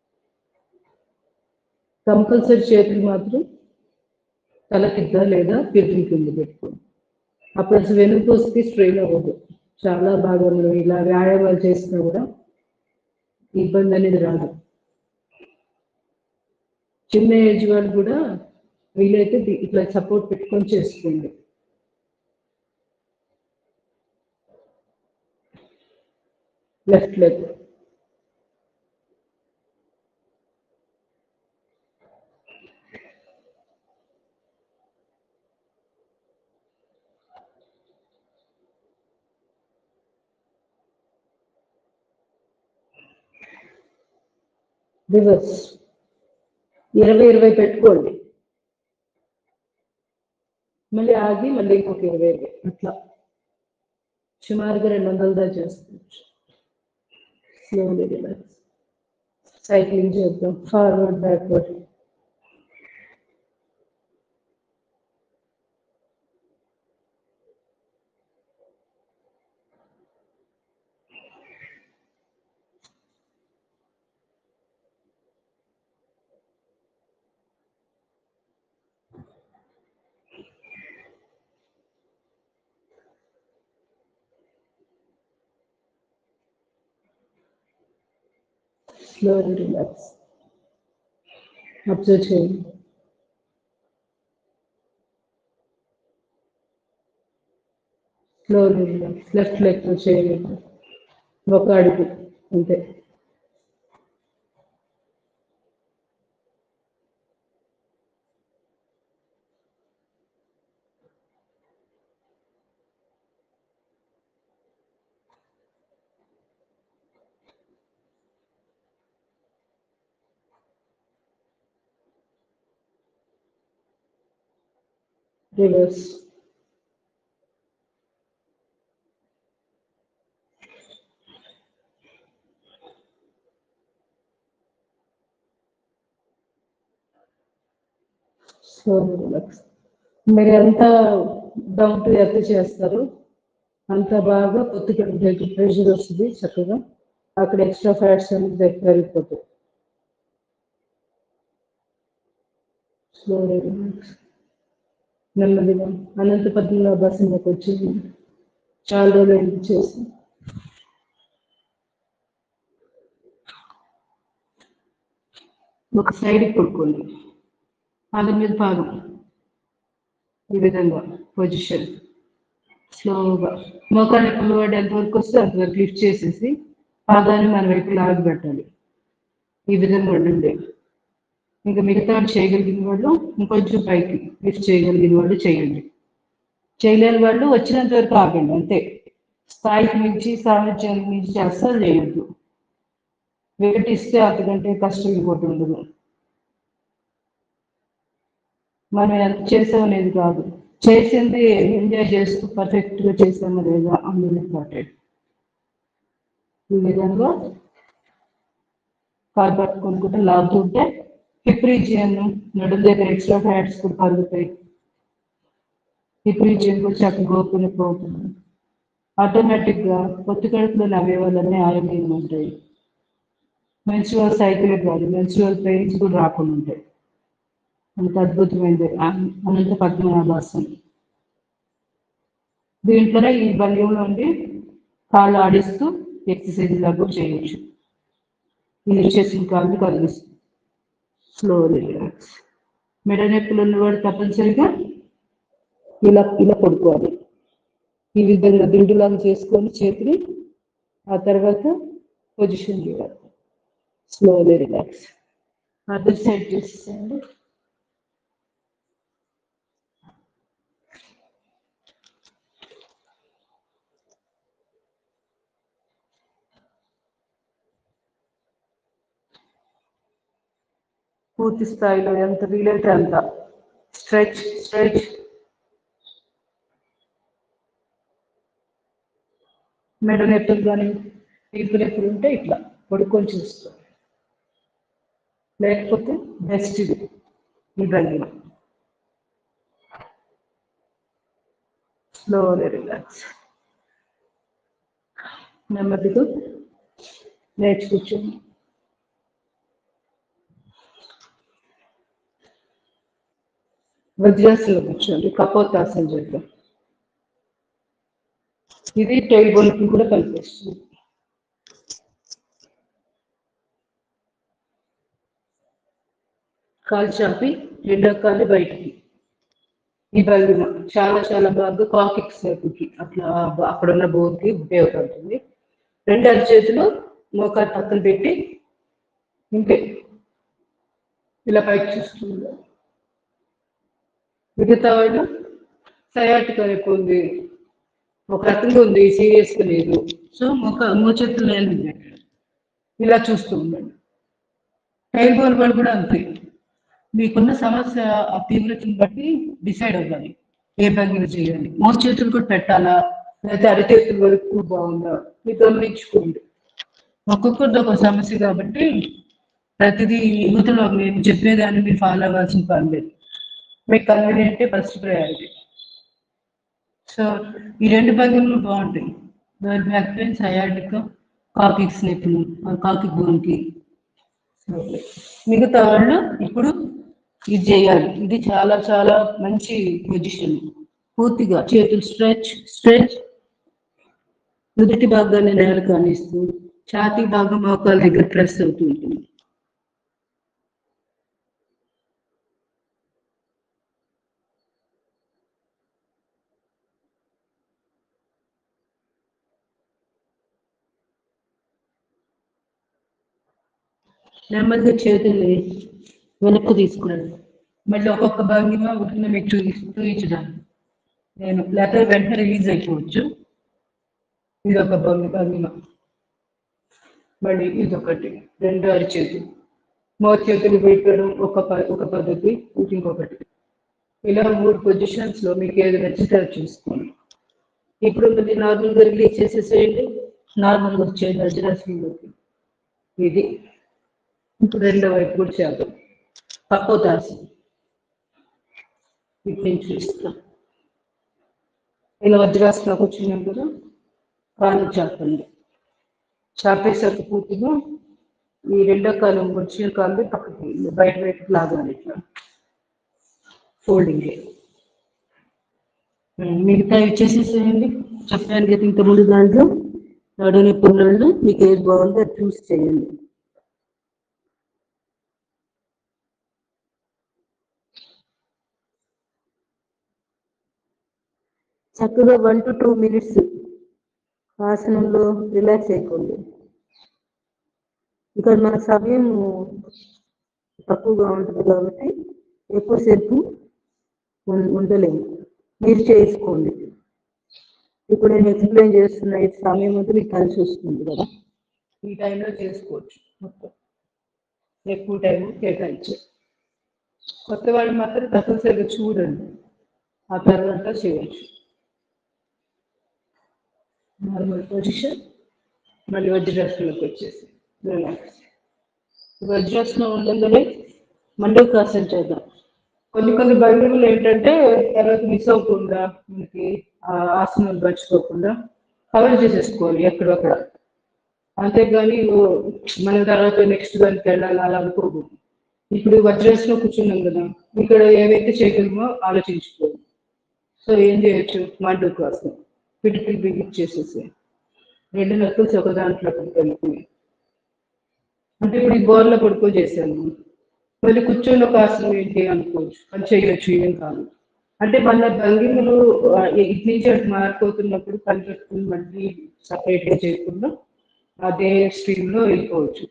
కంపల్సరీ చేతులు మాత్రం తల కింద లేదా పిరుగు కింద పెట్టుకోండి అప్పుడు అసలు వెనుకోసి స్ట్రెయిన్ అవ్వదు చాలా భాగంలో ఇలా వ్యాయామాలు చేసినా కూడా ఇబ్బంది అనేది రాదు చిన్న ఏజ్ వాళ్ళు కూడా వీలైతే ది- ఇట్లా సపోర్ట్ పెట్టుకొని చేసుకోండి లెఫ్ట్ లెగ్ రివర్స్ ఇరవై ఇరవై పెట్టుకోండి మళ్ళీ ఆగి మళ్ళీ ఇంకొక ఇరవై ఇరవై అట్లా సుమారుగా రెండు వందల దాకా చేసుకోవచ్చు స్లోలీ రిలాక్స్ సైక్లింగ్ చేద్దాం forward backward slowly relax observe చేయండి స్లోలీ రిలాక్స్ లెఫ్ట్ లెగ్ చేయండి ఒక అడుగు అంతే రివర్స్ సో రిలాక్స్ మీరు ఎంత డౌన్ టు ఎర్త్ చేస్తారు అంత బాగా పొత్తు కడుపులోకి ప్రెషర్ వస్తుంది చక్కగా అక్కడ ఎక్స్ట్రా ఫ్యాట్స్ అనేది పెరిగిపోతాయి స్లో రిలాక్స్ నెమ్మదిగా అనంత పద్మనాభాసనకు వచ్చి చాలా రోజులు ఎందుకు చేసి ఒక సైడ్ పడుకోండి పాదం మీద పాదం ఈ విధంగా పొజిషన్ స్లోగా మోకాలు ఎప్పుడు వాడి ఎంతవరకు వస్తే అంతవరకు లిఫ్ట్ చేసేసి పాదాన్ని మన వైపు లాగి పెట్టాలి ఈ విధంగా ఉండండి ఇంకా మిగతా వాళ్ళు చేయగలిగిన వాళ్ళు ఇంకొంచెం పైకి లిఫ్ట్ చేయగలిగిన వాళ్ళు చేయండి చేయలేని వాళ్ళు వచ్చినంత వరకు ఆగండి అంతే స్థాయికి మించి సామర్థ్యానికి మించి అస్సలు చేయొద్దు వికటిస్తే అంతకంటే కష్టం ఇంకోటి ఉండదు మనం ఎంత చేసామనేది కాదు చేసింది ఎంజాయ్ చేస్తూ పర్ఫెక్ట్ గా చేసామా లేదా అనేది ఇంపార్టెంట్ ఈ విధంగా కాలు పట్టుకుంటే లాగుతుంటే హిప్ రీజియన్ నడుము దగ్గర ఎక్స్ట్రా ఫ్యాట్స్ కూడా కలుగుతాయి హిప్ రీజియన్ కూడా చక్కగా గోపుని పోతుంది ఆటోమేటిక్ గా పొత్తి కడుపులోని అవయవాలన్నీ ఆరోగ్యంగా ఉంటాయి మెన్సువల్ సైకిల్ కాదు మెన్సువల్ పెయిన్స్ కూడా రాకుండా ఉంటాయి అంత అద్భుతమైనది అన- అనంత పద్మనాభాసనం దీంట్లోనే ఈ భంగిలో ఉండి కాళ్ళు ఆడిస్తూ ఎక్సర్సైజ్ లాగా కూడా చేయొచ్చు ఇది చేసిన కాళ్ళు కదిలిస్తూ స్లో రిలాక్స్ మెడ నొప్పులు ఉన్నవాడు తప్పనిసరిగా ఇలా ఇలా పడుకోవాలి ఈ విధంగా దిండులాగా చేసుకొని చేతిని ఆ తర్వాత పొజిషన్ చేయాలి స్లోలీ రిలాక్స్ అదర్ సైడ్ చేసేయండి పూర్తి స్థాయిలో ఎంత వీలైతే అంత స్ట్రెచ్ స్ట్రెచ్ మెడ నొప్పులు కానీ వీపు నొప్పులు ఉంటే ఇట్లా పడుకొని చూస్తూ లేకపోతే బెస్ట్ ఇది ఈ భంగిమ స్లోలీ రిలాక్స్ నెమ్మదిగా లేచి కూర్చోండి వజ్రాసనం కూర్చోండి కపోతాసనం చేద్దాం ఇది టైల్ బోన్కి కూడా పనిచేస్తుంది కాలు చాపి రెండో కాలు బయటికి ఈ భంగిమ చాలా చాలా బాగా కాకిక్ సేపుకి అట్లా అక్కడ ఉన్న బోర్కి ఉపయోగపడుతుంది రెండు అరిచేతులు మోకాలు పక్కన పెట్టి ఇంతే ఇలా పైకి చూస్తుంది మిగతా వాళ్ళు సయాటిక ఎక్కువ ఉంది ఒక రకంగా ఉంది సీరియస్ గా లేదు సో ఒక మోచేతులు నేను ఇలా చూస్తూ ఉండండి టైల్ బోల్ వాళ్ళు కూడా అంతే మీకున్న సమస్య ఆ తీవ్రతను బట్టి డిసైడ్ అవ్వాలి ఏ భంగిమ చేయాలి మోచేతులు కూడా పెట్టాలా లేకపోతే అరిచేతుల వరకు బాగుందా మీరు గమనించుకోండి ఒక్కొక్కరిది ఒక సమస్య కాబట్టి ప్రతిదీ యువతలో మేము చెప్పేదాన్ని మీరు ఫాలో అవ్వాల్సిన పని లేదు మీకు కన్వీనియంటే ఫస్ట్ ప్రయారిటీ సో ఈ రెండు భంగిమలు బాగుంటాయి లోయర్ బ్యాక్ పెయిన్ సయాటిక్ కాకిక్ స్నేపులు కాకిక్ బోన్కి మిగతా వాళ్ళు ఇప్పుడు ఇది చేయాలి ఇది చాలా చాలా మంచి పొజిషన్ పూర్తిగా చేతులు స్ట్రెచ్ స్ట్రెచ్ నుదుటి భాగాన్ని నేల కానిస్తూ ఛాతీ భాగం మోకాల దగ్గర ప్రెస్ అవుతూ ఉంటుంది నెమ్మదిగా చేతుల్ని వెనక్కు తీసుకురండి మళ్ళీ ఒక్కొక్క భంగిమ ఒకటిని మీకు చూపి చూపించడానికి నేను లేకపోతే వెంటనే రిలీజ్ అయిపోవచ్చు ఇది ఒక భంగి భంగిమ మళ్ళీ ఇది ఒకటి రెండు అరిచేతులు మో చేతులు పెట్టడం ఒక ప- ఒక పద్ధతి ఇది ఇంకొకటి ఇలా మూడు పొజిషన్స్ లో మీకు ఏది నచ్చితే అది చూసుకోండి ఇప్పుడు మీరు నార్మల్ గా రిలీజ్ చేసేసేయండి నార్మల్ గా వచ్చేది వజ్రాసనంలోకి ఇది ఇప్పుడు రెండో వైపు కూడా చేద్దాం పక్కోతాసనం ఇటు నుంచి చూస్తాం ఇలా వజ్రాసనంలోకి వచ్చినాం కదా కాలు చాపండి చాపేసాక పూర్తిగా ఈ రెండో కాలం వచ్చిన కాళ్ళు పక్కకి బయట బయటకు లాగాలి ఇట్లా ఫోల్డింగ్ మిగతా ఇచ్చేసేసేయండి చెప్పాను కదా ఇంత ముందు దాంట్లో నడుని పుల్లలు మీకు ఏది బాగుందో అది చూసి చేయండి చక్కగా వన్ టు టూ మినిట్స్ ఆసనంలో రిలాక్స్ అయిపోండి ఇక్కడ మన సమయం తక్కువగా ఉంటుంది కాబట్టి ఎక్కువసేపు ఉం- ఉండలేము మీరు చేసుకోండి ఇప్పుడు నేను ఎక్స్ప్లెయిన్ చేస్తున్న ఈ సమయం అంతా మీకు కలిసి వస్తుంది కదా ఈ టైంలో చేసుకోవచ్చు మొత్తం ఎక్కువ టైం కేటాయించు కొత్త వాళ్ళు మాత్రం తప్పనిసరిగా చూడండి ఆ తర్వాత చేయొచ్చు నార్మల్ పొజిషన్ మళ్ళీ వజ్రాసనంలోకి వచ్చేసి రిలాక్స్ వజ్రాసనం ఉండగానే మండవకాసం చేద్దాం కొన్ని కొన్ని భంగిమలు ఏంటంటే తర్వాత మిస్ అవ్వకుండా మనకి ఆ ఆసనం మర్చిపోకుండా కవర్ చేసేసుకోవాలి ఎక్కడొక్కడ అంతేగాని ఓ, మనం తర్వాత నెక్స్ట్ దానికి వెళ్ళాలి అలా అనుకోకూడదు ఇప్పుడు వజ్రాసనం కూర్చున్నాం కదా ఇక్కడ ఏవైతే చేయగలమో ఆలోచించుకోవాలి సో ఏం చేయొచ్చు మండవకాసం పిటికి బిగించేసేసి రెండు నక్కుల్స్ ఒక దాంట్లో ఒకటి కలిపి అంటే ఇప్పుడు ఈ బోర్లో పడుకో చేశాను మళ్ళీ కూర్చొని ఒక ఆసనం ఏంటి అనుకోవచ్చు అది చేయొచ్చు ఏం కాదు అంటే మన భంగిమలు ఆ, ఇటు నుంచి అటు మారిపోతున్నప్పుడు కనిపెట్టుకుని మళ్ళీ సపరేట్గా చేయకుండా అదే స్ట్రీమ్లో వెళ్ళిపోవచ్చు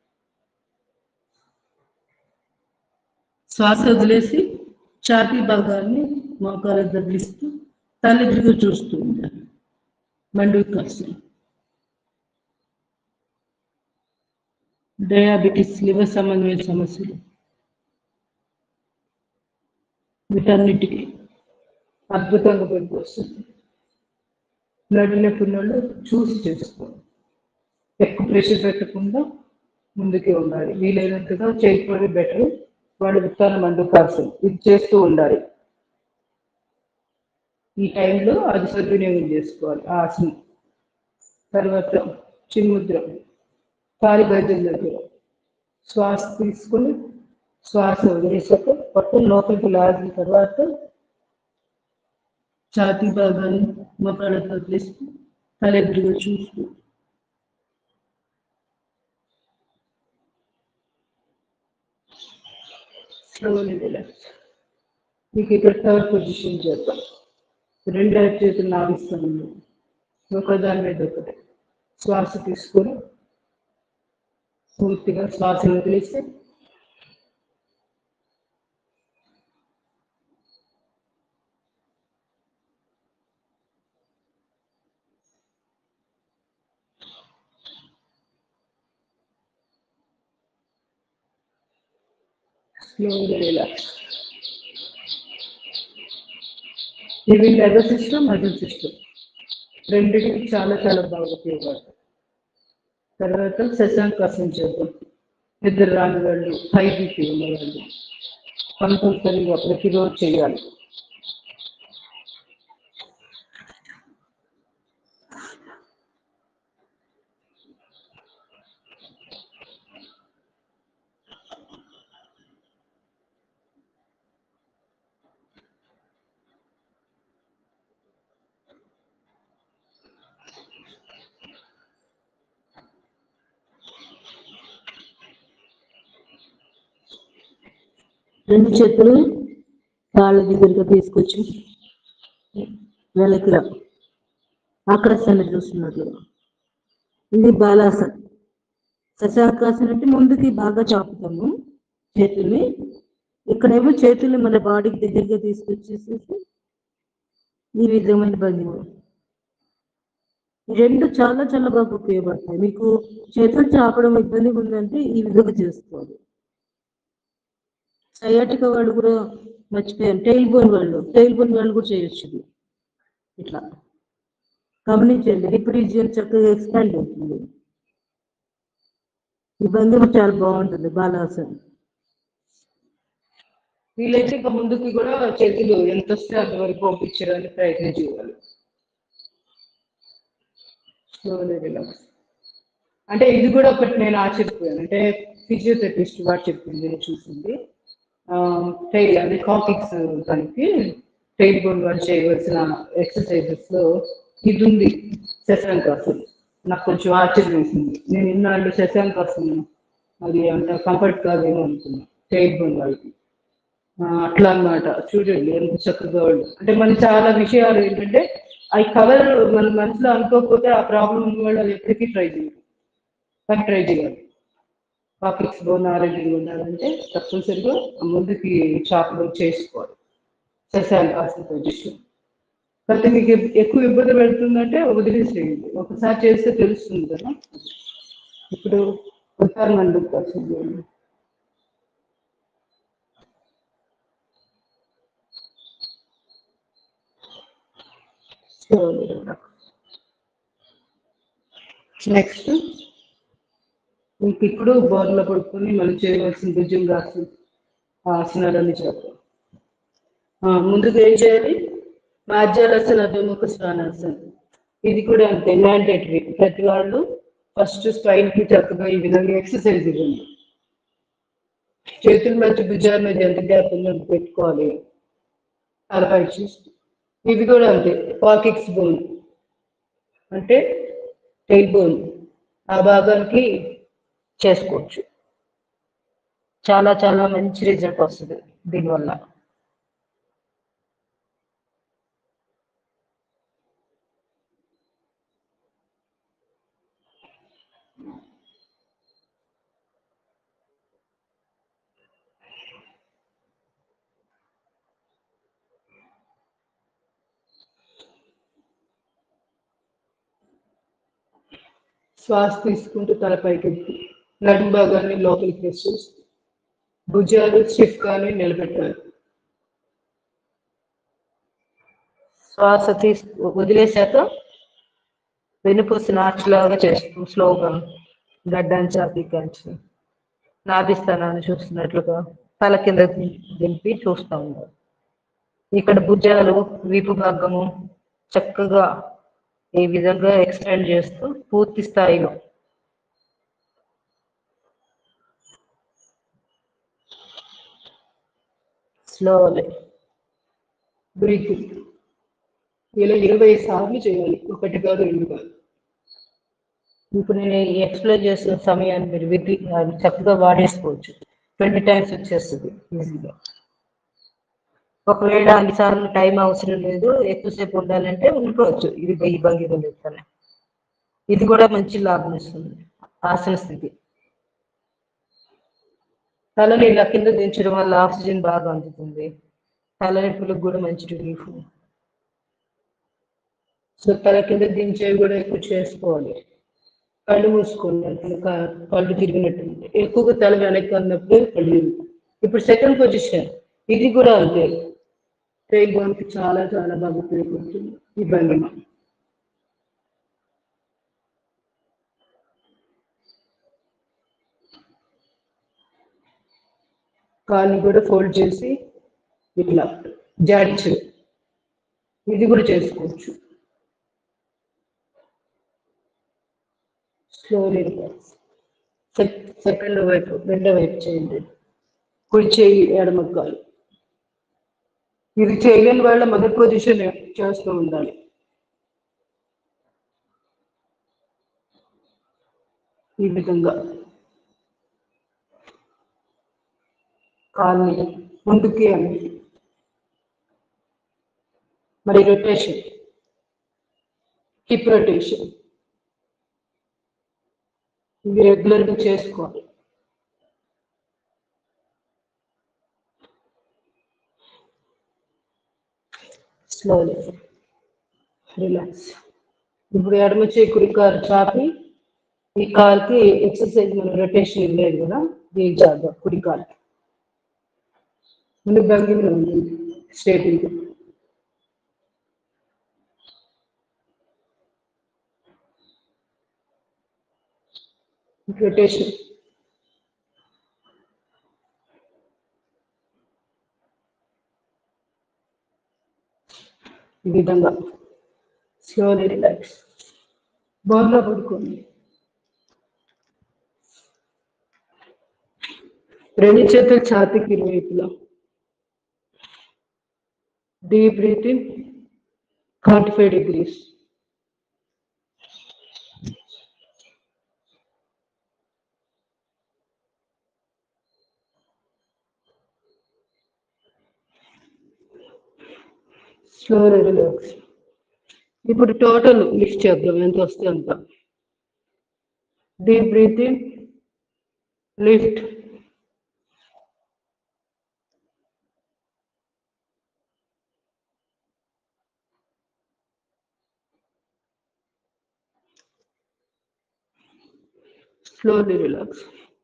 శ్వాస వదిలేసి ఛాతీ భాగాన్ని మోకాలు తగిలిస్తూ తలెదురుగా చూస్తూ ఉండాలి మండూకాసనం డయాబెటిస్ లివర్ సంబంధమైన సమస్యలు వీటన్నిటికీ అద్భుతంగా పనికొస్తుంది బ్లడ్ నొప్పి వాళ్ళు చూసి చేసుకోవాలి ఎక్కువ ప్రెషర్ పెట్టకుండా ముందుకే ఉండాలి వీలైనంతగా చేయకపోవడం బెటర్ వాళ్ళు విత్తన మండుకాసం ఇది చేస్తూ ఉండాలి ఈ టైంలో అది సద్వినియోగం చేసుకోవాలి ఆ ఆసనం తర్వాత చిన్ముద్ర కాలి గజ్జల దగ్గర శ్వాస తీసుకుని శ్వాస వదిలేసాక పట్టు లోపలికి లాగిన తర్వాత ఛాతీ భాగాన్ని మొక్కలతో వదిలేస్తూ తలెదురుగా చూస్తూ స్లోలీ రిలాక్స్ మీకు ఇక్కడ థర్డ్ పొజిషన్ చేద్దాం రెండు చేతులు నావిస్తాను ఒకదాని మీద ఒకటి శ్వాస తీసుకొని పూర్తిగా శ్వాస వదిలేసి స్లోగా రిలాక్స్ ఇవి నర్వస్ సిస్టమ్ మజిల్ సిస్టమ్ రెండింటికి చాలా చాలా బాగా ఉపయోగపడతాయి తర్వాత శశాంకాసం చేద్దాం నిద్ర రాని వాళ్ళు హై బీపీ ఉన్నవాళ్ళు కంపల్సరీగా ప్రతిరోజు చేయాలి రెండు చేతులు కాళ్ళ దగ్గరగా తీసుకొచ్చి వెనక్కి రా ఆకాశాన్ని చూస్తున్నట్లుగా ఇది బాలాసన్ శశాకాసన అంటే ముందుకి బాగా చాపుతాము చేతుల్ని ఇక్కడేమో చేతుల్ని మన బాడీకి దగ్గరగా తీసుకొచ్చేసేసి ఈ విధమైన భంగిమ ఈ రెండు చాలా చాలా బాగా ఉపయోగపడతాయి మీకు చేతులు చాపడం ఇబ్బందిగా ఉందంటే ఈ విధంగా చేసుకోవాలి సయాటిక వాళ్ళు కూడా మర్చిపోయాను టైల్ బోన్ వాళ్ళు టైల్ బోన్ వాళ్ళు కూడా చేయొచ్చు ఇది. ఇట్లా గమనించండి హిప్ రీజియన్ చక్కగా ఎక్స్పాండ్ అవుతుంది ఈ భంగిమ చాలా బాగుంటుంది బాలాసన్ వీలైతే ఇంకా ముందుకి కూడా చేతులు ఎంత వస్తే అంతవరకు పంపించడానికి ప్రయత్నం చేయాలి Slowly relax. అంటే ఇది కూడా ఒకటి నేను ఆశ్చర్యపోయాను అంటే ఫిజియోథెరపిస్ట్ వాడు చెప్పింది నేను చూసింది టైల్ అదే కాకిక్స్ దానికి టైల్ బోన్ వాళ్ళు చేయవలసిన ఎక్సర్సైజెస్ లో ఇది ఉంది శశాంకాసనం నాకు కొంచెం ఆశ్చర్యం వేసింది నేను ఇన్నాళ్ళు శశాంకాసనం అది అంత కంఫర్ట్ కాదేమో అనుకున్నా టైల్ బోన్ వాళ్ళకి ఆ, అట్లా అన్నమాట చూడండి ఎంత చక్కగా వాళ్ళు అంటే మన చాలా విషయాలు ఏంటంటే అవి కవర్ మన మనసులో అనుకోకపోతే ఆ ప్రాబ్లం ఉన్న వాళ్ళు అది ఎప్పటికీ ట్రై చేయరు కానీ ట్రై చేయాలి పాకెట్స్ బోన్ ఆరోగ్యంగా ఉండాలంటే తప్పనిసరిగా ముందుకి షాప్లో చేసుకోవాలి శశాంక్ ఆసన పొజిషన్ కాబట్టి మీకు ఎక్- ఎక్కువ ఇబ్బంది పెడుతుందంటే వదిలేసేయండి ఒకసారి చేస్తే తెలుస్తుంది కదా ఇప్పుడు ఒకసారి హండ్రెడ్ పర్సెంట్ చేయండి నెక్స్ట్ మీకు ఇప్పుడు బోర్లో పడుకొని మనం చేయవలసిన భుజంగాసన ఆసనాలన్నీ చేద్దాం ఆ, ముందుకు ఏం చేయాలి మాధ్యారాసన అధోముఖ స్నానాసన ఇది కూడా అంతే మ్యాండేటరీ ప్రతి వాళ్ళు ఫస్ట్ స్పైన్ కి చక్కగా ఈ విధంగా ఎక్సర్సైజ్ ఇవ్వండి చేతుల మధ్య భుజాల మధ్య ఎంత గ్యాప్ ఉందో అంత పెట్టుకోవాలి తలపై చూసి ఇది కూడా అంతే పాకిక్స్ బోన్ అంటే టైల్ బోన్ ఆ భాగానికి చేసుకోవచ్చు చాలా చాలా మంచి రిజల్ట్ వస్తుంది దీనివల్ల శ్వాస తీసుకుంటూ తలపైకి ఎత్తి నడుము భాగాన్ని లోపలికి ప్రెస్ చేస్తూ భుజాలు స్టిఫ్ గానే నిలబెట్టాలి శ్వాస తీసు వదిలేశాక వెనుపూసి నాచులాగా చేస్తూ స్లోగా గడ్డాన్ని చాపి కంచి నాభిస్థానాన్ని చూస్తున్నట్లుగా తల కింద దింపి చూస్తూ ఉండాలి ఇక్కడ భుజాలు వీపు భాగము చక్కగా ఈ విధంగా ఎక్స్టెండ్ చేస్తూ పూర్తి స్థాయిలో స్లోలీ బ్రీతింగ్ ఇలా ఇరవై సార్లు చేయాలి ఒకటి కాదు రెండు కాదు ఇప్పుడు నేను ఎక్స్ప్లెయిన్ చేసిన సమయాన్ని మీరు విధి అది చక్కగా వాడేసుకోవచ్చు ట్వంటీ టైమ్స్ వచ్చేస్తుంది ఈజీగా ఒకవేళ అన్నిసార్లు టైం అవసరం లేదు ఎక్కువసేపు ఉండాలంటే ఉండుకోవచ్చు ఇది ఈ భంగిమ చెప్తాను ఇది కూడా మంచి లాభం ఇస్తుంది ఆసన స్థితి తలని ఇలా కింద దించడం వల్ల ఆక్సిజన్ బాగా అందుతుంది తలనొప్పులకు కూడా మంచి రిలీఫ్ సో తల కింద దించేవి కూడా ఎక్కువ చేసుకోవాలి కళ్ళు మూసుకోండి కనుక కళ్ళు తిరిగినట్టు ఎక్కువగా తల వెనక్కి అన్నప్పుడు కళ్ళు తిరుగుతాయి. ఇప్పుడు సెకండ్ పొజిషన్ ఇది కూడా అంతే ట్రైల్ బోన్కి చాలా చాలా బాగా ఉపయోగపడుతుంది ఈ భంగిమ కాళ్ళు కూడా ఫోల్డ్ చేసి ఇట్లా జాడించడం ఇది కూడా చేసుకోవచ్చు స్లోలీ సెకండ్ వైపు రెండో వైపు చేయండి కుడి చేయి ఎడమ కాలు ఇది చేయలేని వాళ్ళ మొదటి పొజిషన్ చేస్తూ ఉండాలి ఈ విధంగా కాల్ని ముందుకి అని మరి రొటేషన్ హిప్ రొటేషన్ ఇది రెగ్యులర్గా చేసుకోవాలి స్లోలీ రిలాక్స్ ఇప్పుడు ఎడమ చేయి కుడి కాలు చాపి ఈ కాలుకి ఎక్సర్సైజ్ మనం రొటేషన్ ఇవ్వలేదు కదా దీని చేద్దాం కుడి కాలు ముందు భంగిమలో ఉంటుంది స్ట్రేటింగ్ రొటేషన్ ఈ విధంగా స్లోలీ రిలాక్స్ బోర్లో పడుకోండి రెండు చేతులు ఛాతీకి ఇరువైపులా deep breathing forty five degrees slow relax ఇప్పుడు టోటల్ లిఫ్ట్ చేద్దాం ఎంత వస్తే అంత deep breathing lift slowly relax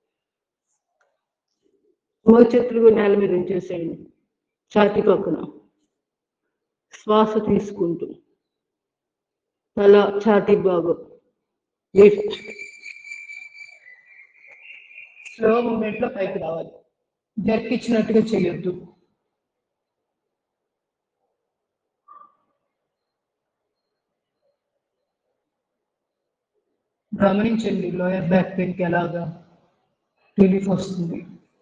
మూడు చేతులు నేల మీద ఉంచేసేయండి ఛాతీ పక్కన శ్వాస తీసుకుంటూ తల ఛాతీ భాగం లిఫ్ట్ స్లో మూమెంట్ లో పైకి రావాలి జర్కిచ్చినట్టుగా చేయొద్దు గమనించండి లోయర్ బ్యాక్ పెయిన్కి ఎలాగా రిలీఫ్ వస్తుంది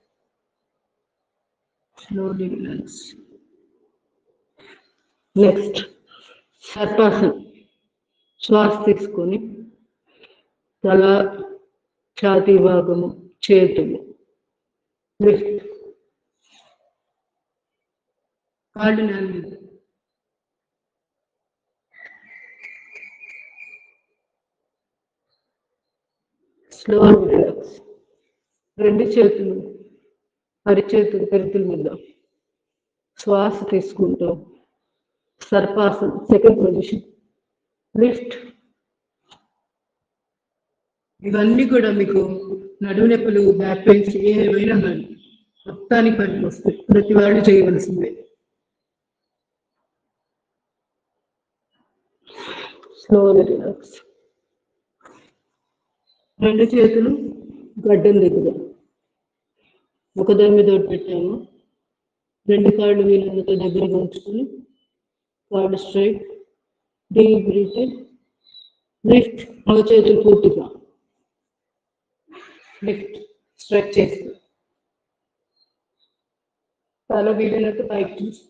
స్లోలీ రిలాక్స్ నెక్స్ట్ సర్పాసన్ శ్వాస తీసుకొని తల ఛాతీ భాగము చేతులు లిఫ్ట్ కాళ్ళు నేల మీద స్లో రిలాక్స్ రెండు చేతులు అరిచేతులు పెరుతుల మీద శ్వాస తీసుకుంటూ సర్పాసన్ సెకండ్ పొజిషన్ లిఫ్ట్ ఇవన్నీ కూడా మీకు నడుము నొప్పులు బ్యాక్ పెయిన్స్ ఏమైనా కానీ మొత్తానికి పనికి వస్తాయి ప్రతి వాళ్ళు చేయవలసిందే స్లో రిలాక్స్ రెండు చేతులు గడ్డం దగ్గర ఒకదాని మీద ఒకటి పెట్టాము రెండు కాళ్ళు వీళ్ళంతా దగ్గరగా ఉంచుకొని కాళ్ళు స్ట్రైట్ డీప్ బ్రీత్ లిఫ్ట్ మగ చేతులు పూర్తిగా లిఫ్ట్ స్ట్రెచ్ చేస్తూ తల వీలినట్టు పైకి చూస్తూ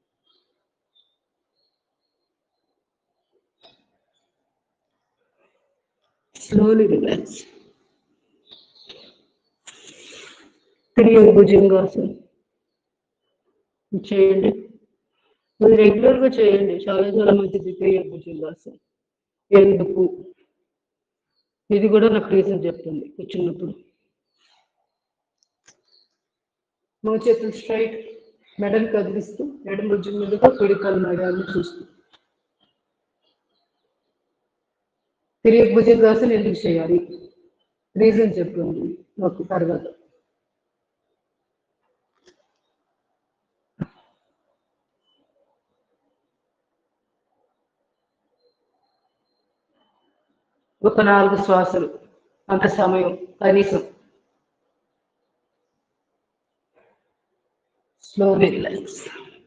స్లోలీ రిలాక్స్ తిరిగి భుజంగాసనం చేయండి అది రెగ్యులర్ గా చేయండి చాలా చాలా మంచిది క్రియ భుజంగాసనం ఎందుకు ఇది కూడా నాకు రీజన్ చెప్తుంది కూర్చున్నప్పుడు మో చేతులు స్ట్రైట్ మెడల్ కదిలిస్తూ ఎడమ భుజం మీదుగా పిడికలు నడాలను చూస్తూ తిరిగి భుజంగాసనం ఎందుకు చేయాలి రీజన్ చెప్పండి నాకు తర్వాత ఒక నాలుగు శ్వాసలు అంత సమయం కనీసం స్లో రిలాక్స్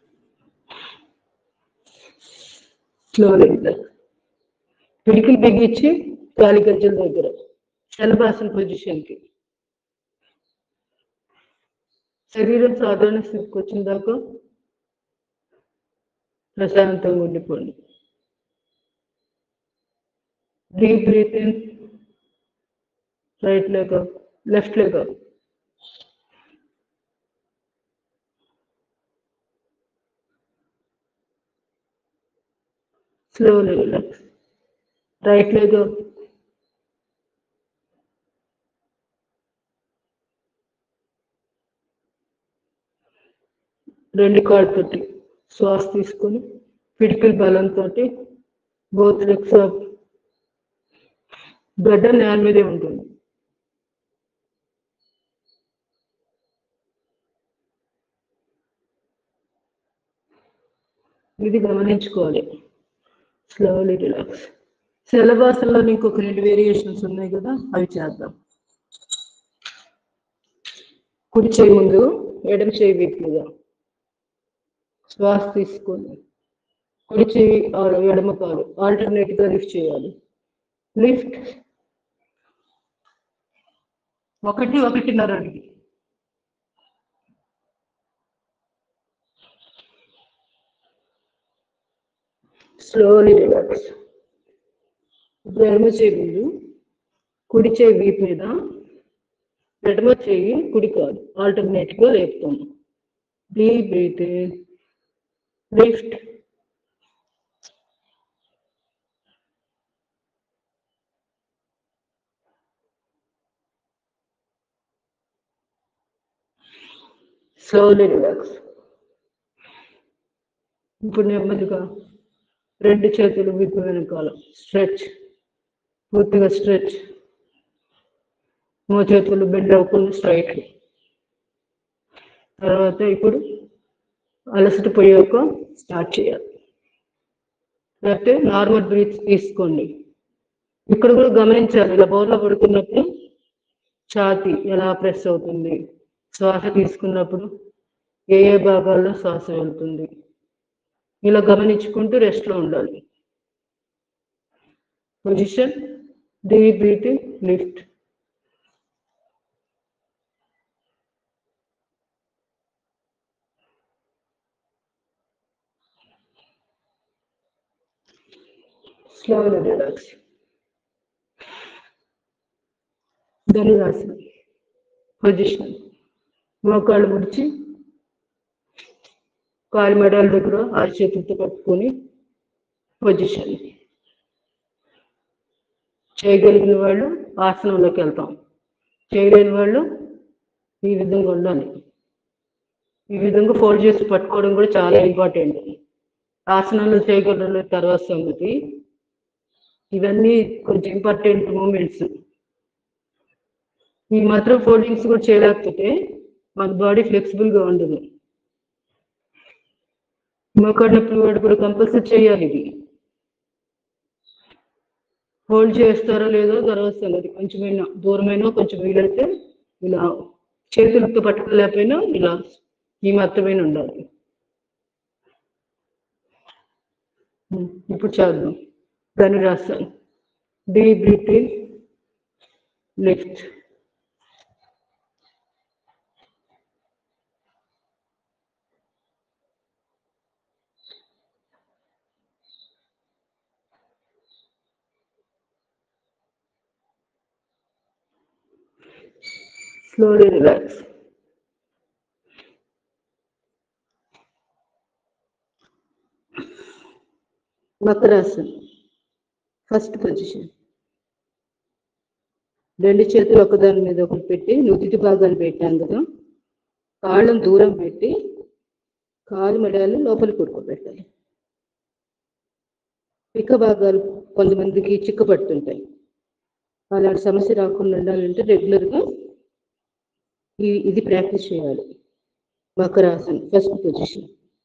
స్లో రిలాక్స్ పిడికిలు బిగించి గాలి గజ్జల దగ్గర శలభాసన పొజిషన్కి శరీరం సాధారణ స్థితికి వచ్చిన దాకా ప్రశాంతంగా ఉండిపోండి deep breathe in right leg left leg slowly relax right leg రెండు కాళ్ళతోటి శ్వాస తీసుకొని పిడికిల్ బలంతో బోత్ లెగ్స్ ఆఫ్ గడ్డ నేల మీదే ఉంటుంది ఇది గమనించుకోవాలి స్లోలీ రిలాక్స్ శలభాసంలో ఇంకొక రెండు వేరియేషన్స్ ఉన్నాయి కదా అవి చేద్దాం కుడి చేయి ముందు ఎడమ చేయి వీపుగా శ్వాస తీసుకొని కుడి చేయి ఆర్ ఎడమ కాలు ఆల్టర్నేట్ గా లిఫ్ట్ చేయాలి లిఫ్ట్ ఒకటి ఒకటిన్నర అడిగి స్లోలీ రిలాక్స్ ఇప్పుడు ఎడమ చేయి ముందు కుడి చేయి వీపు మీద ఎడమ చేయి కుడి కాదు ఆల్టర్నేట్ గా లేపుతాము deep breathe lift slowly relax ఇప్పుడు నెమ్మదిగా రెండు చేతులు విప్పు వెనకాల స్ట్రెచ్ పూర్తిగా స్ట్రెచ్ మో చేతులు బెండ్ అవ్వకుండా స్ట్రైట్ తర్వాత ఇప్పుడు అలసట పోయాక స్టార్ట్ చేయాలి లేకపోతే నార్మల్ బ్రీత్ తీసుకోండి ఇక్కడ కూడా గమనించాలి ఇలా బోర్లో పడుకున్నప్పుడు ఛాతి ఎలా ప్రెస్ అవుతుంది శ్వాస తీసుకున్నప్పుడు ఏ ఏ భాగాల్లో శ్వాస వెళ్తుంది ఇలా గమనించుకుంటూ రెస్ట్లో ఉండాలి position deep breathing lift slowly relax. Dhanurasanam position మోకాళ్ళు ముడిచి కాలి మెడల దగ్గర ఆరు చేతులతో పట్టుకొని పొజిషన్ చేయగలిగిన వాళ్ళు ఆసనంలోకి వెళ్తాం చేయలేని వాళ్ళు ఈ విధంగా ఉండాలి ఈ విధంగా ఫోల్డ్ చేసి పట్టుకోవడం కూడా చాలా ఇంపార్టెంట్ ఆసనాలు చేయగలరు తర్వాత సంగతి ఇవన్నీ కొంచెం ఇంపార్టెంట్ మూమెంట్స్ ఈ మాత్రం ఫోల్డింగ్స్ కూడా చేయలేకపోతే మన బాడీ ఫ్లెక్సిబుల్ గా ఉండదు మోకాడు నొప్పి వాడు కూడా కంపల్సరీ చేయాలి ఇది హోల్డ్ చేస్తారో లేదో తర్వాత సంగతి కొంచెమైనా దూరమైనా కొంచెం వీలైతే ఇలా చేతులతో పట్టుకోలేకపోయినా ఇలా ఈ మాత్రమే ఉండాలి ఉమ్, ఇప్పుడు చేద్దాం Dhanurasan deep breathing lift slowly relax Makarasan first position రెండు చేతులు ఒకదాని మీద ఒకటి పెట్టి నుదిటి భాగాలు పెట్టాం కదా కాళ్ళను దూరం పెట్టి కాలు మెడలు లోపలి కూడుకోబెట్టాలి పిక్క భాగాలు కొంతమందికి చిక్కు పడుతుంటాయి అలాంటి సమస్య రాకుండా ఉండాలంటే రెగ్యులర్గా ఈ ఇది ప్రాక్టీస్ చేయాలి మకరాసన్ ఫస్ట్ పొజిషన్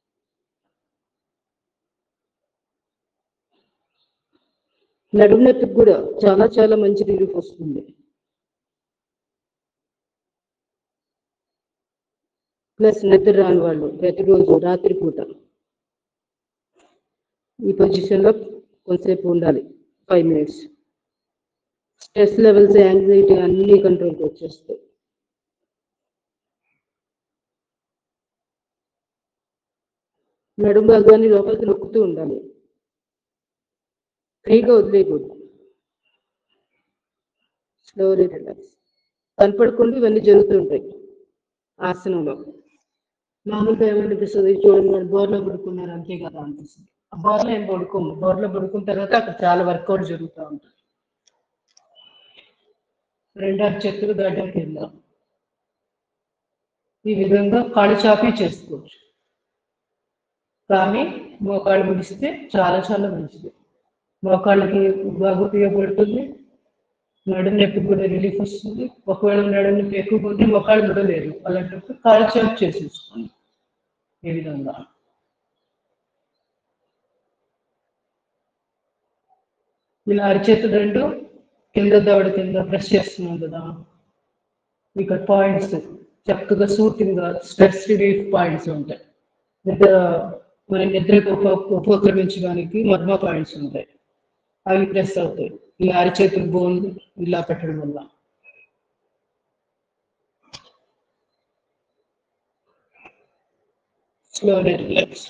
నడుము నొప్పికి కూడా చాలా చాలా మంచి రిలీఫ్ వస్తుంది ప్లస్ నిద్ర రాని వాళ్ళు ప్రతిరోజు రాత్రిపూట ఈ పొజిషన్లో కొంతసేపు ఉండాలి five minutes stress levels anxiety అన్నీ కంట్రోల్కి వచ్చేస్తాయి నడుము భాగాన్ని లోపలికి నొక్కుతూ ఉండాలి ఫ్రీగా వదిలేయకూడదు స్లోలీ రిలాక్స్ కనపడకుండా ఇవన్నీ జరుగుతుంటాయి ఆసనంలో మామూలుగా ఏమనిపిస్తుంది చూడండి వాళ్ళు బోర్లో పడుకున్నారు అంతే కదా అనిపిస్తుంది ఆ బోర్లో ఏం పడుకోము బోర్లో పడుకున్న తర్వాత అక్కడ చాలా వర్కౌట్ జరుగుతూ ఉంటుంది రెండారు చెట్టులు గడ్డం కింద ఈ విధంగా కాళ్ళు చాపి చేసుకోవచ్చు కానీ మోకాళ్ళు ముడిస్తే చాలా చాలా మంచిది మోకాళ్ళకి బాగా ఉపయోగపడుతుంది నడుము నొప్పి కూడా రిలీఫ్ వస్తుంది ఒకవేళ నడుము నొప్పి ఎక్కువ ఉంటే మోకాళ్ళు కూడా లేదు అలాంటప్పుడు కాళ్ళు చాప్ చేసేసుకోండి ఈ విధంగా ఇలా అరిచేతులు రెండు కింద దవడ కింద ప్రెస్ చేస్తున్నాం కదా ఇక్కడ పాయింట్స్ చక్కగా సూటింగ్ గా స్ట్రెస్ రిలీఫ్ పాయింట్స్ ఉంటాయి నిద్ర మరి నిద్రకు ఉప ఉపక్రమించడానికి మర్మ పాయింట్స్ ఉంటాయి అవి ప్రెస్ అవుతాయి ఈ అరిచేతులు బోన్ ఇలా పెట్టడం వల్ల స్లోలీ రిలాక్స్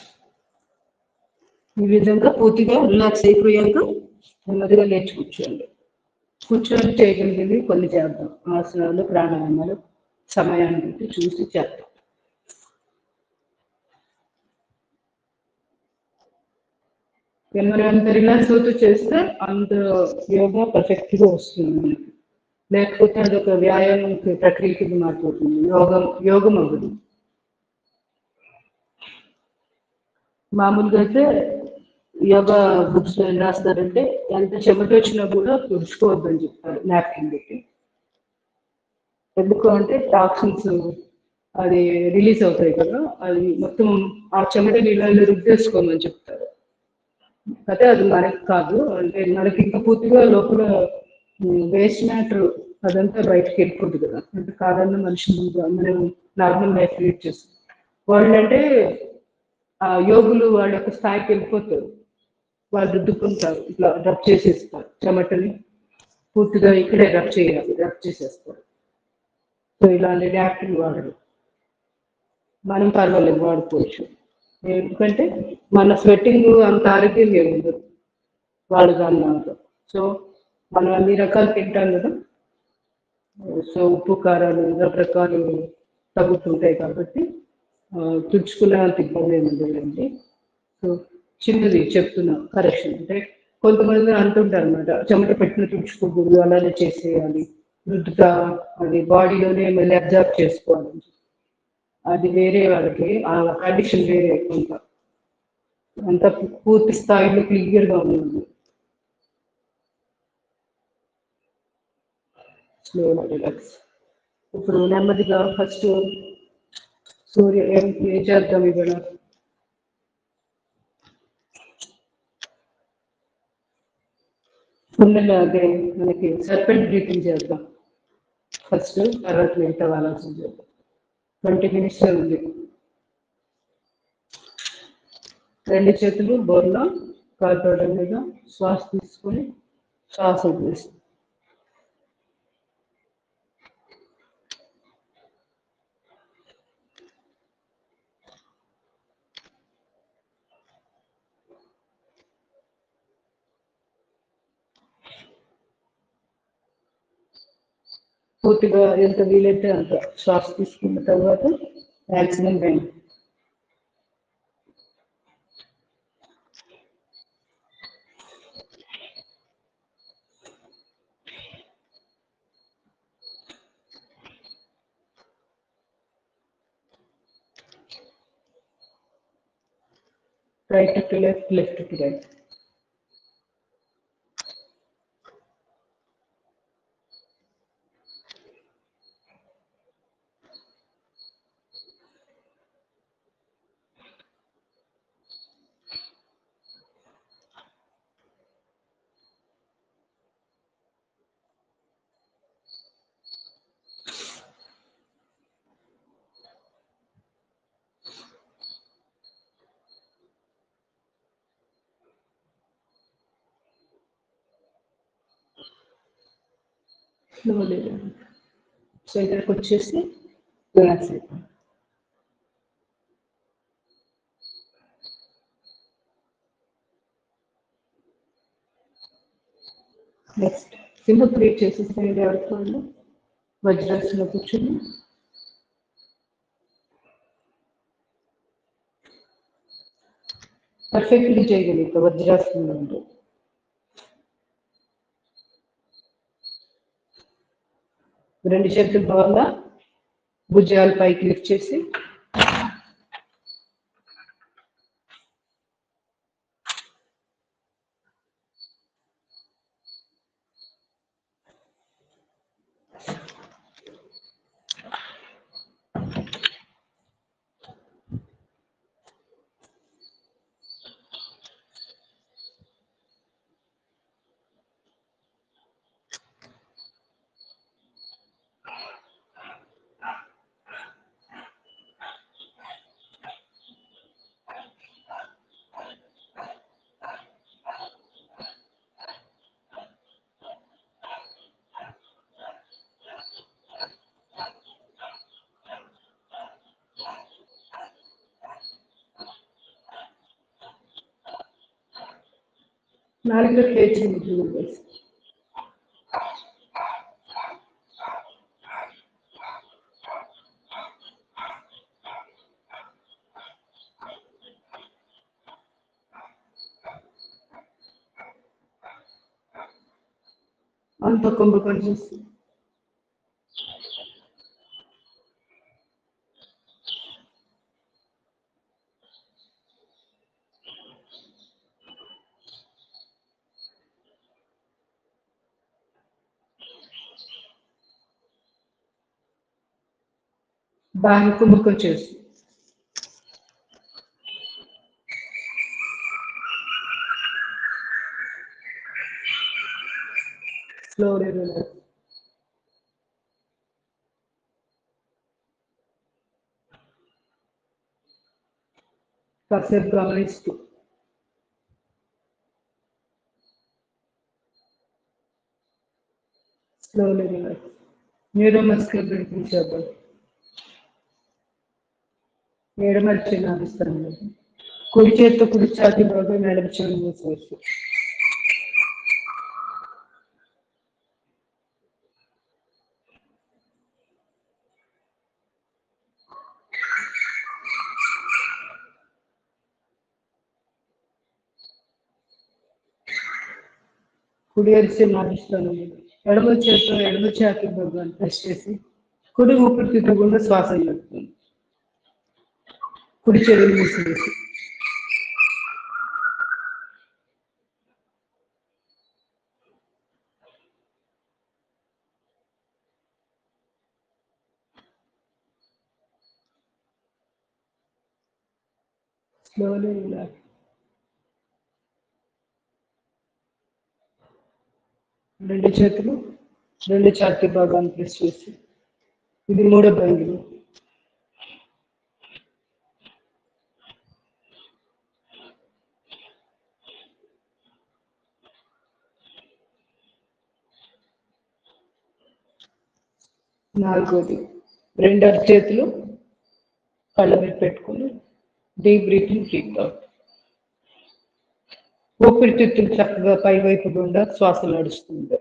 ఈ విధంగా పూర్తిగా రిలాక్స్ అయిపోయాక నెమ్మదిగా లేచి కూర్చోండి కూర్చొని చేయగలిగింది కొన్ని చేద్దాం ఆసనాలు ప్రాణాయామాలు సమయాన్ని బట్టి చూసి చేద్దాం మనం ఎంత రిలాక్స్ అవుతూ చేస్తే అంత యోగా పర్ఫెక్ట్ గా వస్తుంది మనకి లేకపోతే అదొక వ్యాయామం ప్రక్రియ కింద మారిపోతుంది యోగం యోగం అవ్వదు మామూలుగా అయితే యోగా బుక్స్ లో ఏం రాస్తారంటే ఎంత చెమట వచ్చినా కూడా తుడుచుకోవద్దని చెప్తారు నాప్కిన్ పెట్టి ఎందుకు అంటే టాక్సిన్స్ అది రిలీజ్ అవుతాయి కదా అది మొత్తం ఆ చెమట నీళ్ళలో రుద్దేసుకోమని చెప్తారు అయితే అది మనకి కాదు అంటే మనకి ఇంకా పూర్తిగా లోపల వేస్ట్ మ్యాటర్ అదంతా బయటకు వెళ్ళిపోతుంది కదా అంటే కాదన్న మనిషి మనం నార్మల్ లైఫ్ లీడ్ చేస్తాం వాళ్ళు అంటే ఆ యోగులు వాళ్ళ యొక్క స్థాయికి వెళ్ళిపోతారు వాళ్ళు రుద్దుకుంటారు ఇట్లా రబ్ చేసేస్తారు చెమటని పూర్తిగా ఇక్కడే రబ్ చేయాలి రబ్ చేసేస్తారు సో ఇలాంటి రియాక్టివ్ వాడరు మనం పర్వాలేదు వాడుకోవచ్చు ఎందుకంటే మన స్వెట్టింగ్ అంత ఆరోగ్యంగా ఉండదు వాళ్ళు దాని సో మనం అన్ని రకాలు తింటాం కదా సో ఉప్పు కారాలు రకరకాలు తగ్గుతుంటాయి కాబట్టి ఆ, తుడుచుకునే అంత ఇబ్బంది ఏమి ఉండదండి సో చిన్నది చెప్తున్నా కరెక్షన్ అంటే కొంతమంది అంటుంటారు అనమాట చెమట పెట్టిన తుడుచుకోకూడదు అలానే చేసేయాలి రుద్దుతా అది బాడీలోనే మళ్ళీ అబ్జర్వ్ చేసుకోవాలి అది వేరే వాళ్ళకి ఆ కండిషన్ వేరే కొంత అంత పూర్తి స్థాయిలో క్లియర్ గా ఉంది స్లో రిలాక్స్ ఇప్పుడు నెమ్మదిగా ఫస్ట్ సూర్య ఏం ఏం చేద్దాం ఇవాళ ముందుగా అదే మనకి సర్పెంట్ బ్రీతింగ్ చేద్దాం ఫస్ట్ తర్వాత మిగతా వాలాల్సిన చేద్దాం ట్వంటీ మినిట్స్ ఉంది రెండు చేతులు బోర్లో కాలుతోడ మీద శ్వాస తీసుకొని శ్వాస వదిలేస్తాం పూర్తిగా ఎంత వీలైతే అంత శ్వాస తీసుకున్న తర్వాత maximum time right to left, left to right. Slowly. So ఇక్కడికి వచ్చేసి రిలాక్స్ అయిపోయింది నెక్స్ట్ సింహ క్రియేట్ చేసేసేయండి ఎవరికోండి వజ్రాసన కూర్చొని పర్ఫెక్ట్లీ చేయగలుగుతా వజ్రాసనం అంటే రెండు చేతులు బాగా భుజాలు పైకి లిఫ్ట్ చేసి నాలుగులో లేచి ముద్దులు వేసి అంత కుంభకం చేసి దాని కుంభకం చేస్తూ స్లోలీ రిలాక్స్ కాసేపు గమనిస్తూ స్లోలీ రిలాక్స్ న్యూరోమస్కులర్ బ్రీతింగ్ చేద్దాం ఎడమర్చి నాదిస్తాను కుడి చేత్తో కుడి ఛాతి బాగా ఎడమ చెవి మూసేసి కుడి అరిచి నాదిస్తాను ఎడమ చేత్తో ఎడమ ఛాతి భాగాన్ని ప్రెస్ చేసి కుడి ఊపిరితిత్తు గుండా శ్వాస నడుపుతుంది కుడి చెవిని మూసివేసి స్లోలీ రిలాక్స్ రెండు చేతులు రెండు ఛాతీ భాగాన్ని ప్రెస్ చేసి ఇది మూడో భంగిమ నాలుగోది రెండు అరచేతులు కళ్ళ మీద పెట్టుకుని డీప్ బ్రీతింగ్ బ్రీత్ అవుట్ ఊపిరితిత్తులు చక్కగా పై వైపు గుండా శ్వాస నడుస్తుంది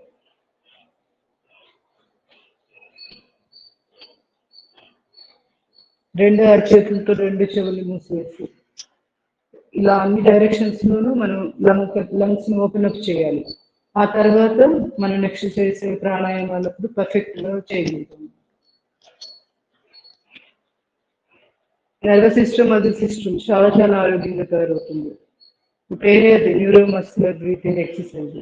రెండు అరచేతులతో రెండు చెవులు మూసివేసి ఇలా అన్ని డైరెక్షన్స్ లోనూ మనం లంగ్ లంగ్స్ ని ఓపెన్ అప్ చేయాలి ఆ తర్వాత మనం నెక్స్ట్ చేసే ప్రాణాయామాలప్పుడు పర్ఫెక్ట్ గా చేయగలుగుతాం నర్వస్ సిస్టమ్ అది సిస్టమ్ చాలా చాలా ఆరోగ్యంగా తయారవుతుంది పేరే అది న్యూరోమస్కులర్ బ్రీతింగ్ ఎక్సర్సైజ్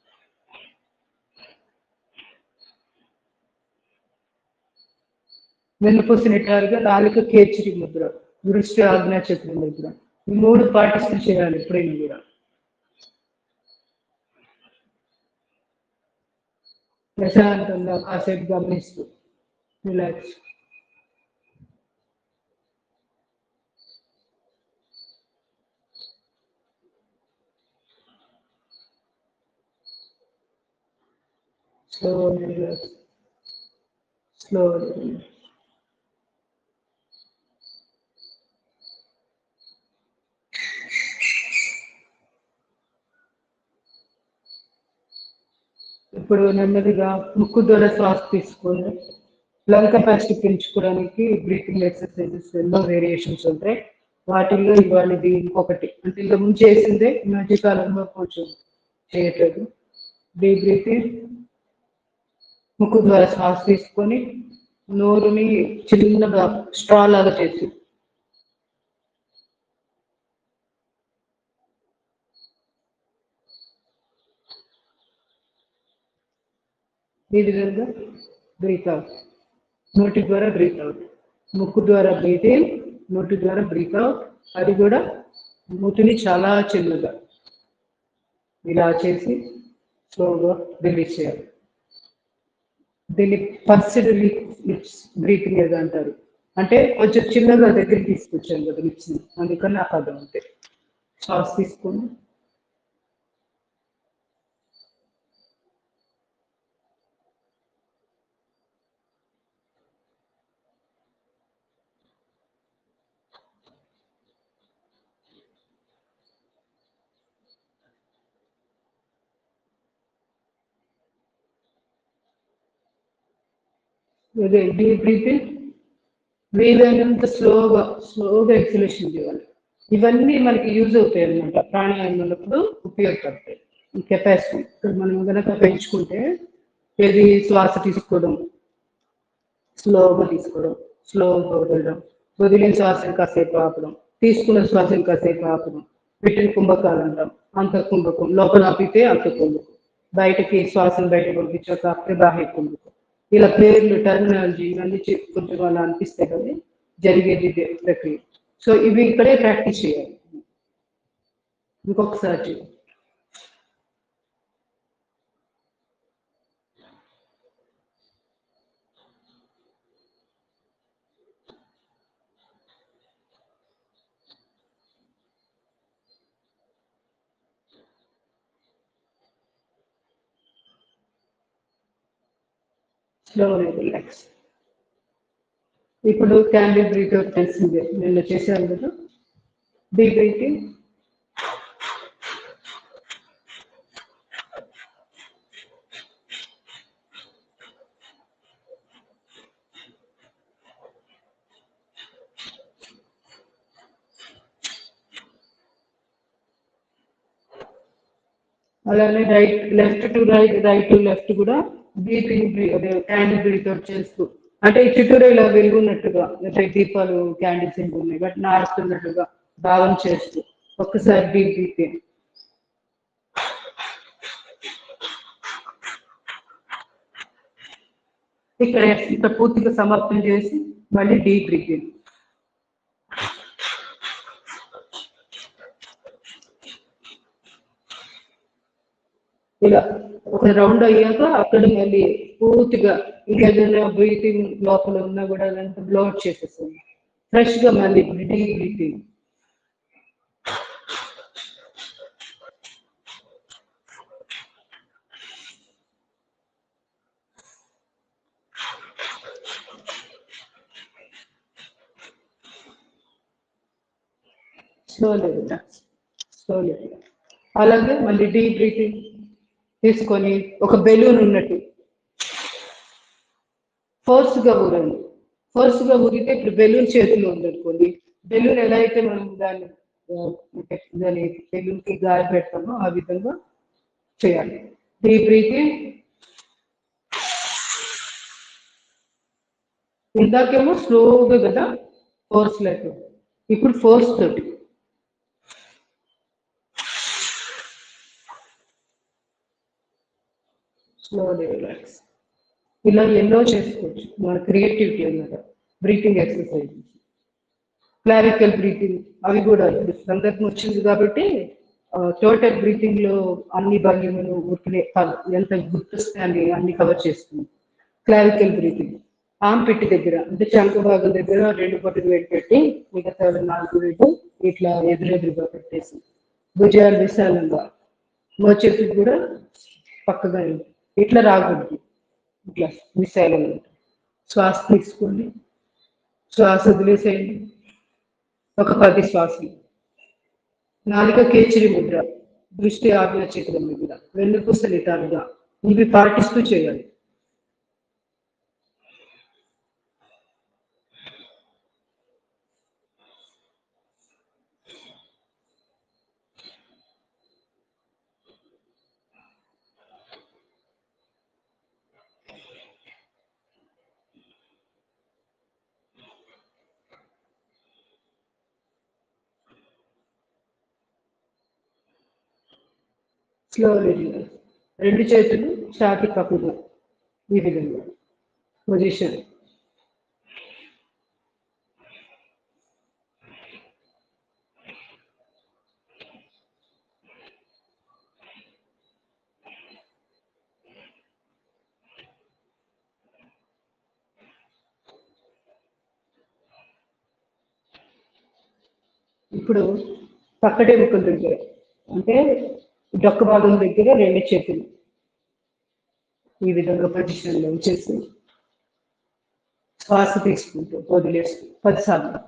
వెన్నుపూసి నిటారుగా నాలుక కేచరి ముద్ర దృష్టి ఆజ్ఞా చక్ర ముద్ర ఈ మూడు పాటిస్తూ చేయాలి ఎప్పుడైనా కూడా ప్రశాంతంగా కాసేపు గమనిస్తూ relax slowly relax slowly relax ఇప్పుడు నెమ్మదిగా ముక్కు ద్వారా శ్వాస తీసుకొని లంగ్ కెపాసిటీ పెంచుకోవడానికి బ్రీతింగ్ ఎక్సర్సైజెస్ ఎన్నో వేరియేషన్స్ ఉంటాయి వాటిల్లో ఇవాళ ఇది ఇంకొకటి అంటే ఇంత ముందు చేసిందే ఈ మధ్య కాలంలో కొంచెం చేయట్లేదు డీప్ బ్రీతింగ్ ముక్కు ద్వారా శ్వాస తీసుకొని నోరుని చిన్నగా స్ట్రా లాగా చేసి ఈ విధంగా బ్రీత్ అవుట్ నోటి ద్వారా బ్రీత్ అవుట్ ముక్కు ద్వారా బ్రీత్ ఇన్ నోటి ద్వారా బ్రీత్ అవుట్ అది కూడా మూతిని చాలా చిన్నగా ఇలా చేసి స్లోగా రిలీజ్ చేయాలి దీన్ని పర్సిడ్ లిప్స్ బ్రీతింగ్ ఏదో అంటారు అంటే కొంచెం చిన్నగా దగ్గరికి తీసుకొచ్చాను కదా లిప్స్ అందుకని నాకు అది అంతే శ్వాస తీసుకొని అదే డీప్ బ్రీతింగ్ వీలైనంత స్లోగా స్లోగా ఎక్సలేషన్ చేయాలి ఇవన్నీ మనకి యూజ్ అవుతాయి అన్నమాట ప్రాణాయామప్పుడు ఉపయోగపడతాయి ఈ కెపాసిటీ ఇక్కడ మనం కనుక పెంచుకుంటే ఏది శ్వాస తీసుకోవడం స్లోగా తీసుకోవడం స్లోగా వదలడం వదిలిన శ్వాసను కాసేపు ఆపడం తీసుకున్న శ్వాసను కాసేపు ఆపడం వీటిని కుంభకాలు అంటాం అంత కుంభకం లోపల ఆపితే అంత కుంభకం బయటకి శ్వాసను బయట పంపించాక ఆపితే బాహ్య కుంభకం ఇలా పేర్లు టర్మినాలజీ ఇవన్నీ చె- కొంచెం అలా అనిపిస్తాయి కదా జరిగేది ఇదే ప్రక్రియ సో ఇవి ఇక్కడే ప్రాక్టీస్ చేయాలి ఇంకొకసారి చేయాలి స్లోలీ రిలాక్స్ ఇప్పుడు క్యాండిల్ బ్రీత్ తెలిసిందే నిన్న చేశాను కదా డీప్ బ్రీతింగ్ అలానే right left to right right to left కూడా బ్రీతింగ్ అదే క్యాండిల్ బ్రీత్ అవుట్ చేస్తూ అంటే ఈ చుట్టూరు ఇలా వెలుగున్నట్టుగా అంటే దీపాలు క్యాండిల్స్ ఉన్నాయి బట్ నాడుతున్నట్టుగా భావం చేస్తూ ఒక్కసారి డీప్ బ్రీతింగ్ ఇక్కడ ఇక్కడ పూర్తిగా సమర్పణ చేసి మళ్ళీ డీప్ బ్రీతింగ్ ఇలా ఒక రౌండ్ అయ్యాక అక్కడ మళ్ళీ పూర్తిగా ఇంకేదైనా బ్రీతింగ్ లోపల ఉన్నా కూడా అదంతా బ్లోట్ చేసేస్తుంది ఫ్రెష్ గా మళ్ళీ deep breathing slowly relax slowly అలాగే మళ్ళీ డీప్ బ్రీతింగ్ తీసుకొని ఒక బెలూన్ ఉన్నట్టు ఫోర్స్ గా ఊరండి ఫోర్స్ గా ఊరితే ఇప్పుడు బెలూన్ చేతిలో ఉందనుకోండి బెలూన్ ఎలా అయితే మనం దాన్ని ఆ, అంటే దాని బెలూన్ కి గాలి పెడతామో ఆ విధంగా చేయాలి డీప్ బ్రీతింగ్ ఇందాకేమో స్లోగా కదా ఫోర్స్ లేక ఇప్పుడు ఫోర్స్ తోటి స్లోలీ రిలాక్స్ ఇలా ఎన్నో చేసుకోవచ్చు మన క్రియేటివిటీ అన్నమాట బ్రీతింగ్ ఎక్సర్సైజ్ క్లారికల్ బ్రీతింగ్ అవి కూడా ఇప్పుడు సందర్భం వచ్చింది కాబట్టి టోటల్ బ్రీతింగ్ లో అన్ని భంగిమలు ఊరికనే కాదు ఎంత గుర్తొస్తే అన్ని అన్ని కవర్ చేస్తుంది క్లారికల్ బ్రీతింగ్ ఆమ్ పెట్టి దగ్గర అంటే చంక భాగం దగ్గర రెండు పట్టుకు వేడి పెట్టి మిగతా నాలుగు వేలు ఇట్లా ఎదురెదురుగా పెట్టేసి భుజాలు విశాలంగా మోచేతి కూడా పక్కగా ఉంది. ఇట్లా రాకూడదు ఇట్లా విశాలంగా శ్వాస తీసుకోండి శ్వాస వదిలేసేయండి ఒక పది శ్వాసలు నాలుక కేచిరి ముద్ర దృష్టి ఆజ్ఞ చక్రం ముద్ర వెన్నుపూస నిటారుగా ఇవి పాటిస్తూ చేయాలి స్లోలీ రెండు చేతులు ఛాతి పక్కన ఈ విధంగా పొజిషన్ ఇప్పుడు పక్కటే ముక్కల దగ్గర అంటే డొక్క భాగం దగ్గర రెండు చేతులు ఈ విధంగా పొజిషన్ లో ఉంచేసి శ్వాస తీసుకుంటూ వదిలేస్తూ పదిసార్లు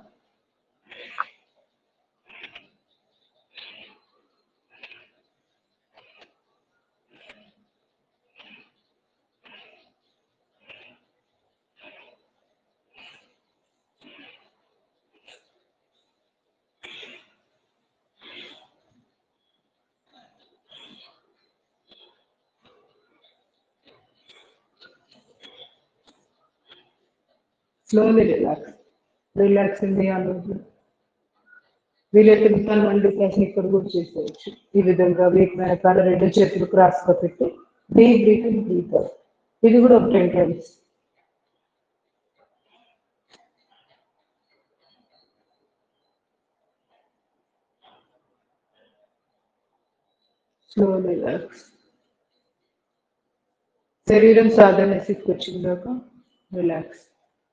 స్లోలీ రిలాక్స్ రిలాక్స్ ఉంది అన్నది వీలైతే మిగతా మంది క్లాస్ ఇక్కడ కూడా చేసేయచ్చు ఈ విధంగా వీటి వెనకాల రెండు చేతులు క్రాస్ గా పెట్టి డీప్ బ్రీతింగ్ బ్రీత్ ఇది కూడా ఒక టెన్ టైమ్స్ స్లోలీ రిలాక్స్ శరీరం సాధారణ స్థితికి వచ్చిందాక రిలాక్స్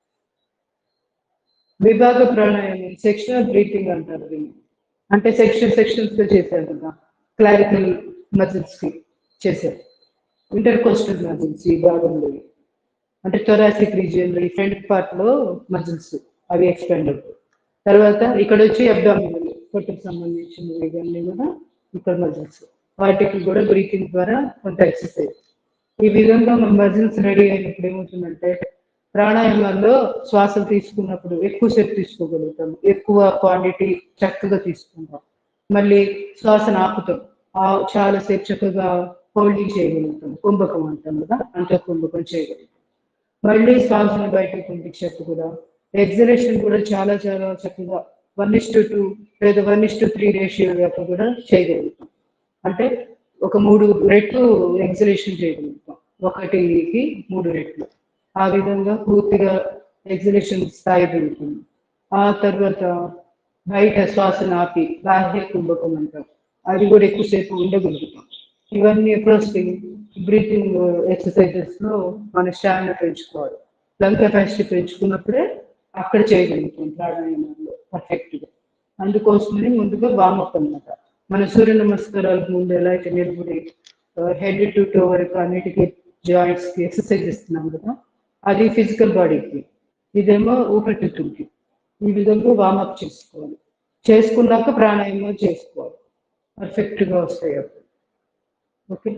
విభాగ ప్రాణాయామం సెక్షనల్ బ్రీతింగ్ అంటారు దీన్ని అంటే సెక్షన్ సెక్షన్స్ గా చేశారు కదా క్లారికల్ మజిల్స్ కి చేశారు ఇంటర్ కోస్టల్ మజిల్స్ ఈ భాగంలో అంటే థొరాసిక్ రీజియన్ ఈ ఫ్రంట్ పార్ట్ లో మజిల్స్ అవి ఎక్స్పాండ్ అవుతాయి తర్వాత ఇక్కడ వచ్చి అబ్డామినల్ పొట్టుకు సంబంధించినవి ఇవన్నీ కూడా ఇక్కడ మజిల్స్ వాటికి కూడా బ్రీతింగ్ ద్వారా కొంత ఎక్సర్సైజ్ ఈ విధంగా మన మజిల్స్ రెడీ అయినప్పుడు ఏమవుతుందంటే ప్రాణాయామాల్లో శ్వాసలు తీసుకున్నప్పుడు ఎక్కువసేపు తీసుకోగలుగుతాం ఎక్కువ క్వాంటిటీ చక్కగా తీసుకుంటాం మళ్ళీ శ్వాసను ఆపుతాం ఆ చాలాసేపు చక్కగా హోల్డింగ్ చేయగలుగుతాం కుంభకం అంటాం కదా అంత కుంభకం చేయగలుగుతాం మళ్ళీ శ్వాసను బయటకు పంపించేట్టు కూడా ఎగ్జలేషన్ కూడా చాలా చాలా చక్కగా వన్ ఇస్ టు టూ లేదా one is to three ratio దాకా కూడా చేయగలుగుతాం అంటే ఒక మూడు రెట్లు ఎగ్జలేషన్ చేయగలుగుతాం ఒకటికి మూడు రెట్లు ఆ విధంగా పూర్తిగా ఎగ్జలేషన్ స్థాయి పెరుగుతుంది ఆ తర్వాత బయట శ్వాసను ఆపి బాహ్య కుంభకం అంటాం అది కూడా ఎక్కువసేపు ఉండగలుగుతాం ఇవన్నీ ఎప్పుడు వస్తాయి బ్రీతింగ్ ఎక్సర్సైజెస్ లో మన స్టామినా పెంచుకోవాలి లంగ్ కెపాసిటీ పెంచుకున్నప్పుడే అక్కడ చేయగలుగుతాం ప్రాణాయామంలో పర్ఫెక్ట్ గా అందుకోసమని ముందుగా వామప్ అన్నమాట మన సూర్య నమస్కారాలకు ముందు ఎలా అయితే నిలబడి హెడ్ టు టో వరకు అన్నిటికీ జాయింట్స్ కి ఎక్సర్సైజ్ ఇస్తున్నాం కదా అది ఫిజికల్ బాడీకి ఇదేమో ఊపిరితిత్తులకి ఈ విధంగా వామప్ చేసుకోవాలి చేసుకున్నాక ప్రాణాయామం చేసుకోవాలి పర్ఫెక్ట్ గా వస్తాయి అప్పుడు ఓకే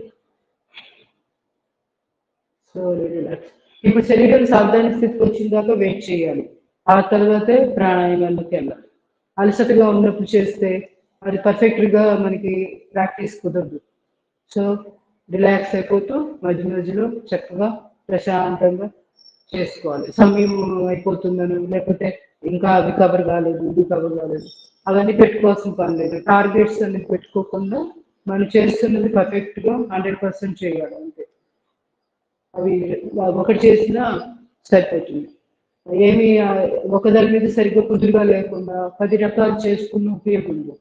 సో రిలాక్స్ ఇప్పుడు శరీరం సాధారణ స్థితికి వచ్చిన దాకా వెయిట్ చేయాలి ఆ తర్వాతే ప్రాణాయామానికి వెళ్ళాలి అలసటగా ఉన్నప్పుడు చేస్తే అది పర్ఫెక్ట్ గా మనకి ప్రాక్టీస్ కుదరదు సో రిలాక్స్ అయిపోతూ మధ్య మధ్యలో చక్కగా ప్రశాంతంగా చేసుకోవాలి సమయం అయిపోతుందని లేకపోతే ఇంకా అది కవర్ కాలేదు ఇది కవర్ కాలేదు అవన్నీ పెట్టుకోవాల్సిన పని లేదు టార్గెట్స్ అనేది పెట్టుకోకుండా మనం చేస్తున్నది పర్ఫెక్ట్ గా హండ్రెడ్ పర్సెంట్ చేయాలి అంతే అవి ఒకటి చేసినా సరిపోతుంది ఏమి ఆ, ఒకదాని మీద సరిగ్గా కుదురుగా లేకుండా పది రకాలు చేసుకున్న ఉపయోగం లేదు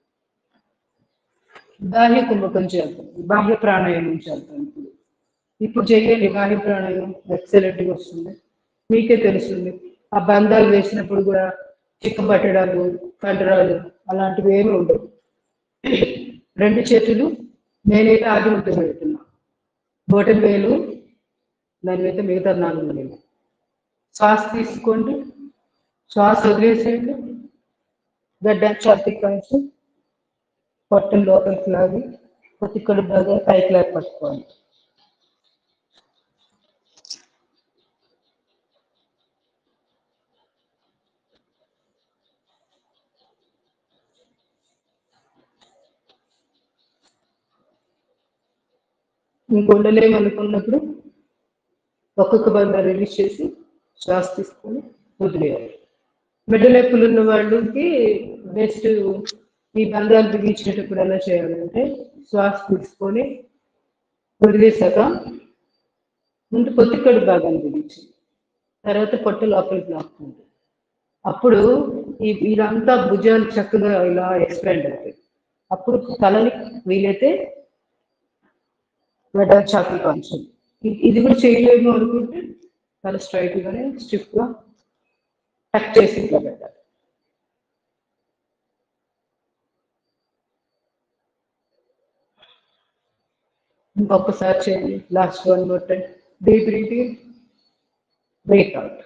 బాహ్య కుంభకం చేద్దాం బాహ్య ప్రాణాయామం చేద్దాం ఇప్పుడు ఇప్పుడు చేయండి బాహ్య ప్రాణాయామం ఎక్సలెంట్ గా వస్తుంది మీకే తెలుస్తుంది ఆ బంధాలు వేసినప్పుడు కూడా చిక్కబట్టడాలు కండరాలు అలాంటివి ఏమి ఉండవు రెండు చేతులు నేనైతే ఆది ముద్ద పెడుతున్నా బొటన్ వేలు దాని మీద మిగతా నాలుగు వేలు శ్వాస తీసుకోండి శ్వాస వదిలేసేయండి గడ్డ ఛాతి కాల్చి పొట్టం లోపలికి లాగి పొత్తికడు బాగా పైకి లాగి పట్టుకోండి మీకు ఉండలేమనుకున్నప్పుడు ఒక్కొక్క బంద రిలీజ్ చేసి శ్వాస తీసుకొని వదిలేయాలి మెడలేపులు ఉన్న వాళ్ళకి బెస్ట్ ఈ బంధాలు బిగించేటప్పుడు ఎలా చేయాలంటే శ్వాస తీసుకొని వదిలేసాక ముందు పొత్తికడు భాగాన్ని బిగించి తర్వాత పొట్ట లోపలికి లాక్కుంటుంది అప్పుడు ఈ ఇదంతా భుజాలు చక్కగా ఇలా ఎక్స్పాండ్ అవుతాయి అప్పుడు తలని వీలైతే మెడ చాకి కొంచెం ఇ- ఇది కూడా చేయలేము అనుకుంటే తల స్ట్రైట్ గానే స్టిఫ్ గా టక్ చేసి ఇట్లా పెట్టాలి ఇంకొకసారి చేయండి last one more time deep breathing break out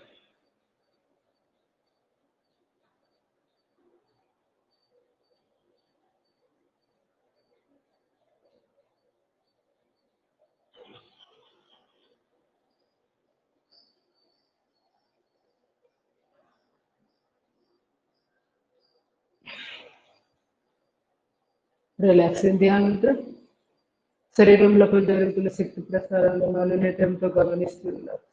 relax ధ్యానంతో శరీరం లోపల జరుగుతున్న శక్తి ప్రసారాలను మనోనేతంతో గమనిస్తున్నారు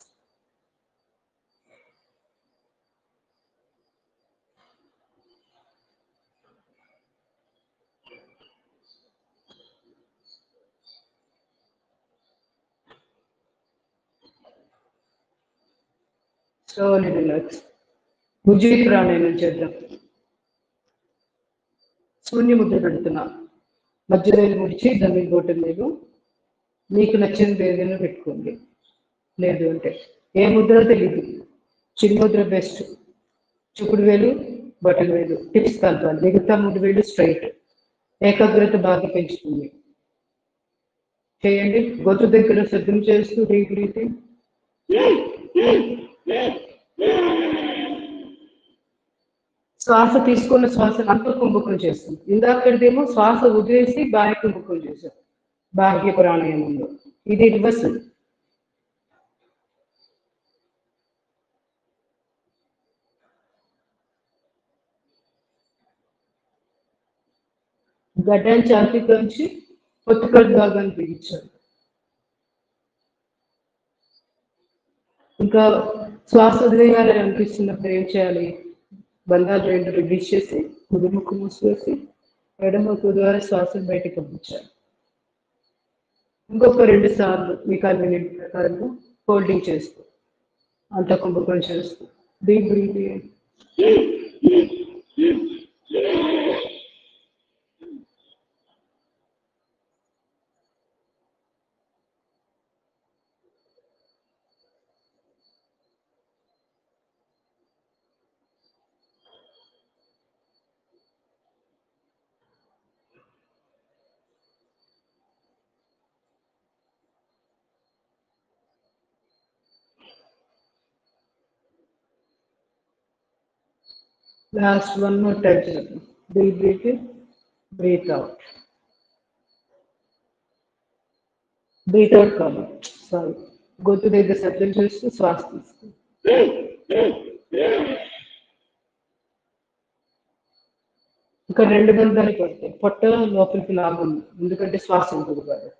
స్లోలీ రిలాక్స్ ఉజ్జయి ప్రాణాయామం చేద్దాం శూన్య ముద్ర పెడుతున్నా మధ్య వేలు ముడిచి దాని బొట్టు మీరు మీకు నచ్చింది ఏదైనా పెట్టుకోండి లేదు అంటే ఏ ముద్ర తెలియదు చిన్న ముద్ర బెస్ట్ చూపుడు వేలు బటన్ వేలు టిప్స్ కలపాలి మిగతా మూడు వేలు స్ట్రైట్ ఏకాగ్రత బాగా పెంచుతుంది చేయండి గొంతు దగ్గర శబ్దం చేస్తూ డీప్ బ్రీతింగ్ శ్వాస తీసుకున్న శ్వాస అంత కుంభకం చేస్తాం ఇందాకటిదేమో శ్వాస వదిలేసి బాహ్య కుంభకం చేశాం బాహ్య ప్రాణాయామంలో ఇది రివర్స్ గడ్డాన్ని చాపిలోంచి పొత్తుకల్ భాగాన్ని బిగించాలి ఇంకా శ్వాస వదిలేయాలని అనిపిస్తున్నప్పుడు ఏం చేయాలి బంధాలు రెండు రిలీజ్ చేసి కుదుముక్కు మూసివేసి ఎడమకు ద్వారా శ్వాసను బయటకు పంపించాలి ఇంకొక రెండు సార్లు మీ కన్వీనియంట్ ప్రకారంగా హోల్డింగ్ చేస్తూ అంత కుంభకం చేస్తూ deep breathing Last one more time. children. Deep breathe in, breathe out. Breathe out కాదు సారీ గొంతు దగ్గర శబ్దం చేస్తూ శ్వాస తీసుకో ఇంకా రెండు బంధాలు పడతాయి పొట్ట లోపలికి లాభం ఎందుకంటే శ్వాస ఉంటుంది కాబట్టి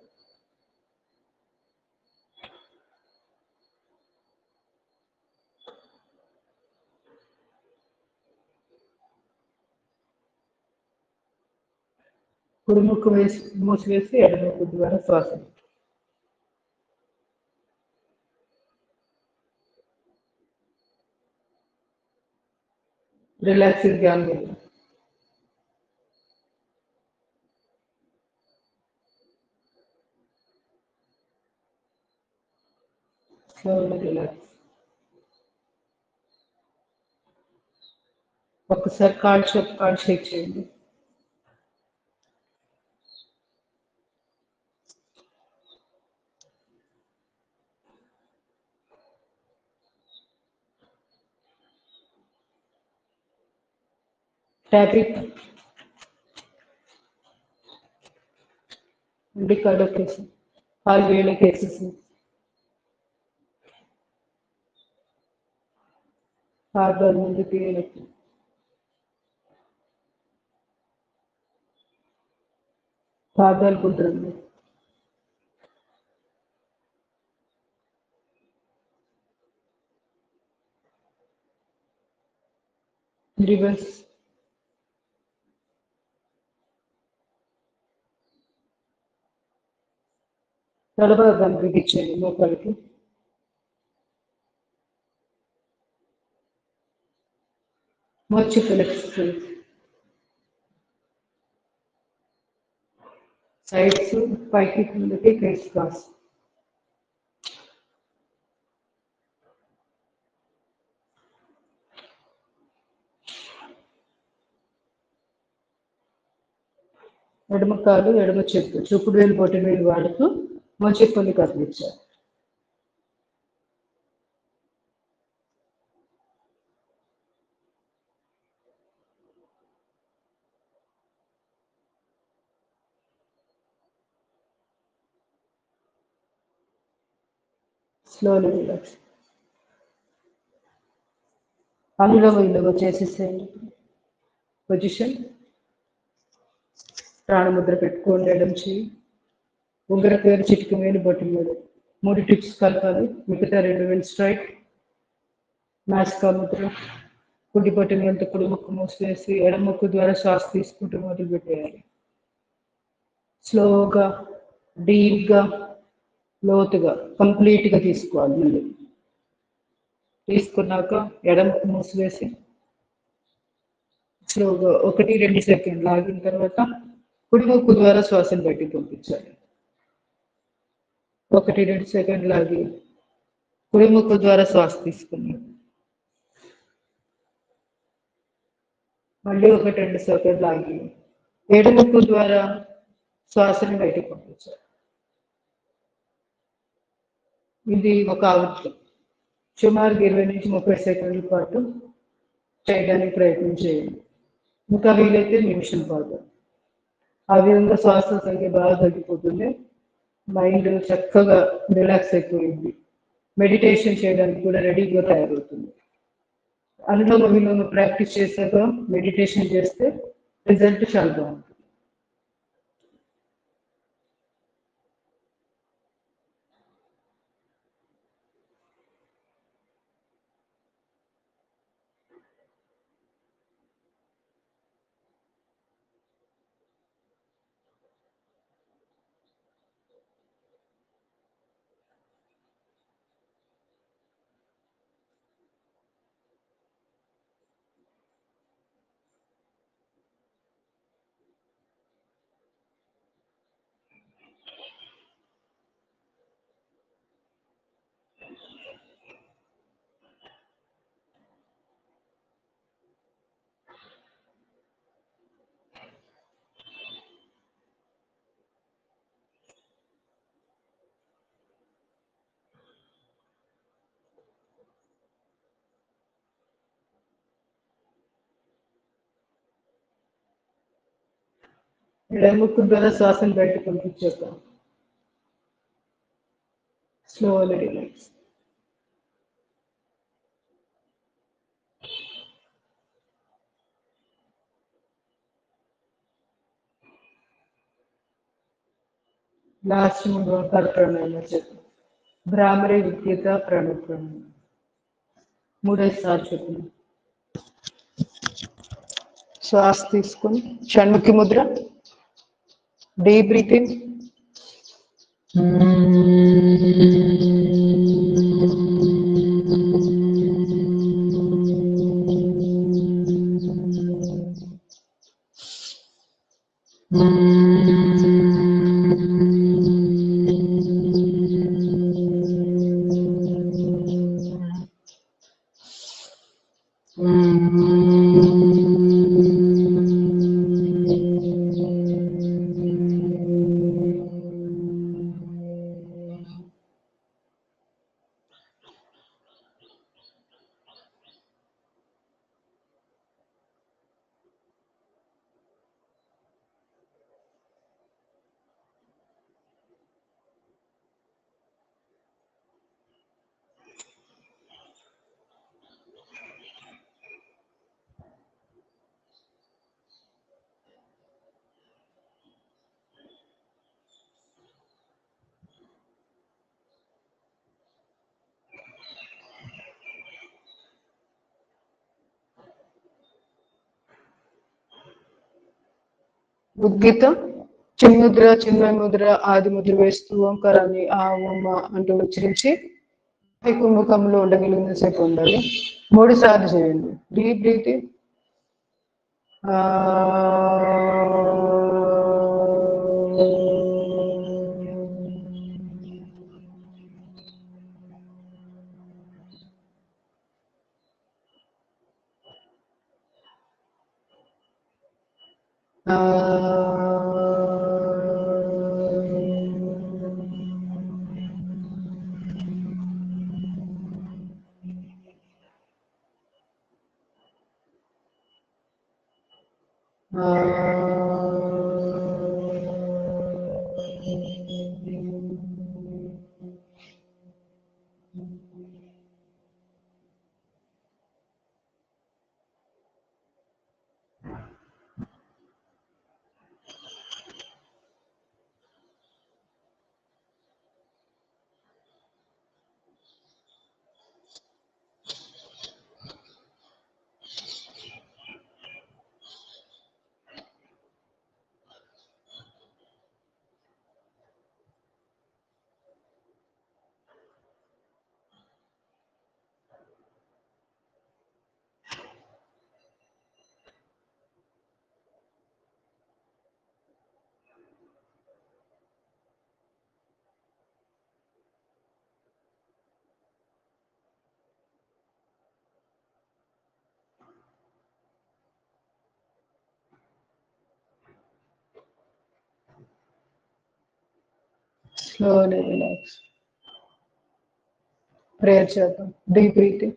కుడిముక్కు వేసి మూసివేసి ఎడముక్కు ద్వారా శ్వాస రిలాక్సింగ్ ధ్యానం చేద్దాం. Slowly relax. ఒక్కసారి కాల్ షేక్ కాల్ షేక్ చేయండి ట్యాపింగ్ ఉండి కడకేసి కాలు వేళ్ళకి వేసేసి పాదాలు ముందుకి వెనక్కి పాదాలు కుదరండి రివర్స్ తలభాగాన్ని బిగించండి మోకాలకి మొచ్చి ఫ్లెక్స్ సైడ్స్ పైకి కిందకి క్రిస్ క్రాస్ ఎడమ కాలు ఎడమ చెప్పు చూపుడు వేలు బొట్టు వేలు వాడుతూ మంచి కొన్ని కదిలించారు స్లోలీ రిలాక్స్ అనులోమ విలోమ చేసేసేయండి పొజిషన్ ప్రాణముద్ర పెట్టుకోండి ఎడం చేయి ఉంగర పేరు చిటికి వేలు బొట్టు వేలు మూడు టిప్స్ కలపాలి మిగతా రెండు వేలు స్ట్రైట్ నాసికా ముద్ర కుడి బొట్టు వేలతో కుడి ముక్కు మూసివేసి ఎడం ముక్కు ద్వారా శ్వాస తీసుకుంటూ మొదలు పెట్టేయాలి స్లోగా డీప్గా లోతుగా కంప్లీట్గా తీసుకోవాలి మళ్ళీ తీసుకున్నాక ఎడం ముక్కు మూసివేసి స్లోగా ఒకటి రెండు సెకండ్లు ఆగిన తర్వాత కుడి ముక్కు ద్వారా శ్వాసను బయటికి పంపించాలి ఒకటి రెండు సెకండ్లు ఆగి కుడి ముక్కు ద్వారా శ్వాస తీసుకుని మళ్ళీ ఒకటి రెండు సెకండ్లు ఆగి ఏడు ముక్కు ద్వారా శ్వాసని బయటికి పంపించాలి ఇది ఒక ఆవృత్తి సుమారు ఇరవై నుంచి ముప్పై సెకండ్ల పాటు చేయడానికి ప్రయత్నం చేయండి ఇంకా వీలైతే నిమిషం పాటు ఆ విధంగా శ్వాస సంఖ్య బాగా తగ్గిపోతుంది మైండ్ చక్కగా రిలాక్స్ అయిపోయింది మెడిటేషన్ చేయడానికి కూడా రెడీగా తయారవుతుంది అనులోమ విలోమ ప్రాక్టీస్ చేశాక మెడిటేషన్ చేస్తే రిజల్ట్ చాలా బాగుంటుంది ఎడముక్కు ద్వారా శ్వాసను బయటకు పంపించాక స్లోలీ రిలాక్స్ లాస్ట్ మూడు ఓంకార ప్రాణాయామం చెప్పు భ్రామరి విద్యత ప్రాణ ప్రాణాయామం మూడైదు సార్లు చెప్పు శ్వాస తీసుకొని షణ్ముఖి ముద్ర డీప్ బ్రీతింగ్ ఉద్గీతం చిన్ముద్ర చిన్మయ ముద్ర ఆది ముద్ర వేస్తూ ఓంకారాన్ని ఆ ఓమ అంటూ ఉచ్చరించి కుంభకంలో ఉండగలిగిన సేపు ఉండాలి మూడు సార్లు చేయండి deep breathing Slowly relax. Prayer చేద్దాం డీప్ బ్రీతింగ్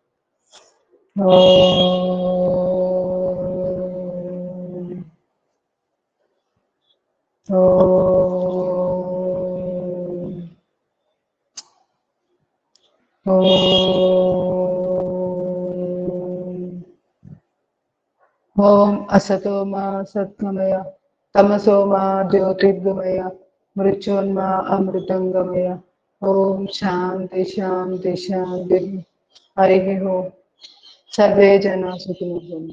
ఓం అసతో మా సత్మమయ తమసో మా జ్యోతిర్గమయ మృత్యోన్మా అమృతంగమయ ఓం శాంతి శాంతి శాంతి హరి ఓం సర్వే జనా సుఖినో భవంతు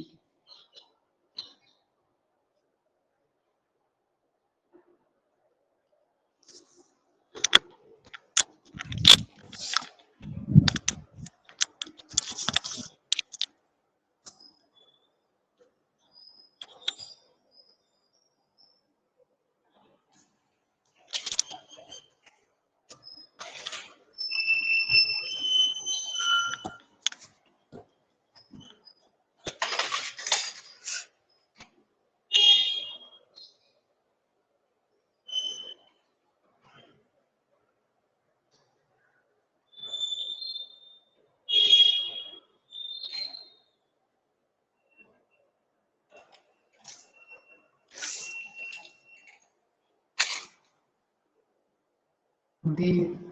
ది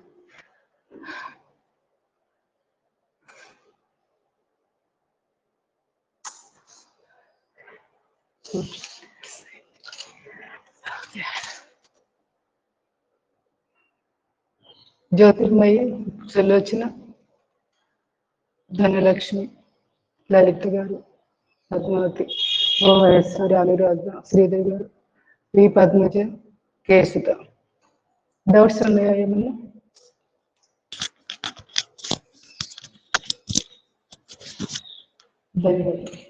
జ్యోతిర్మయి సులోచన ధనలక్ష్మి లలిత గారు పద్మావతి ఓ వైఎస్ఆర్ అనురాధ శ్రీదేవి గారు వి పద్మజ కేసుత డౌట్స్ ఉన్నాయా ఏమన్నా ధన్యవాదాలు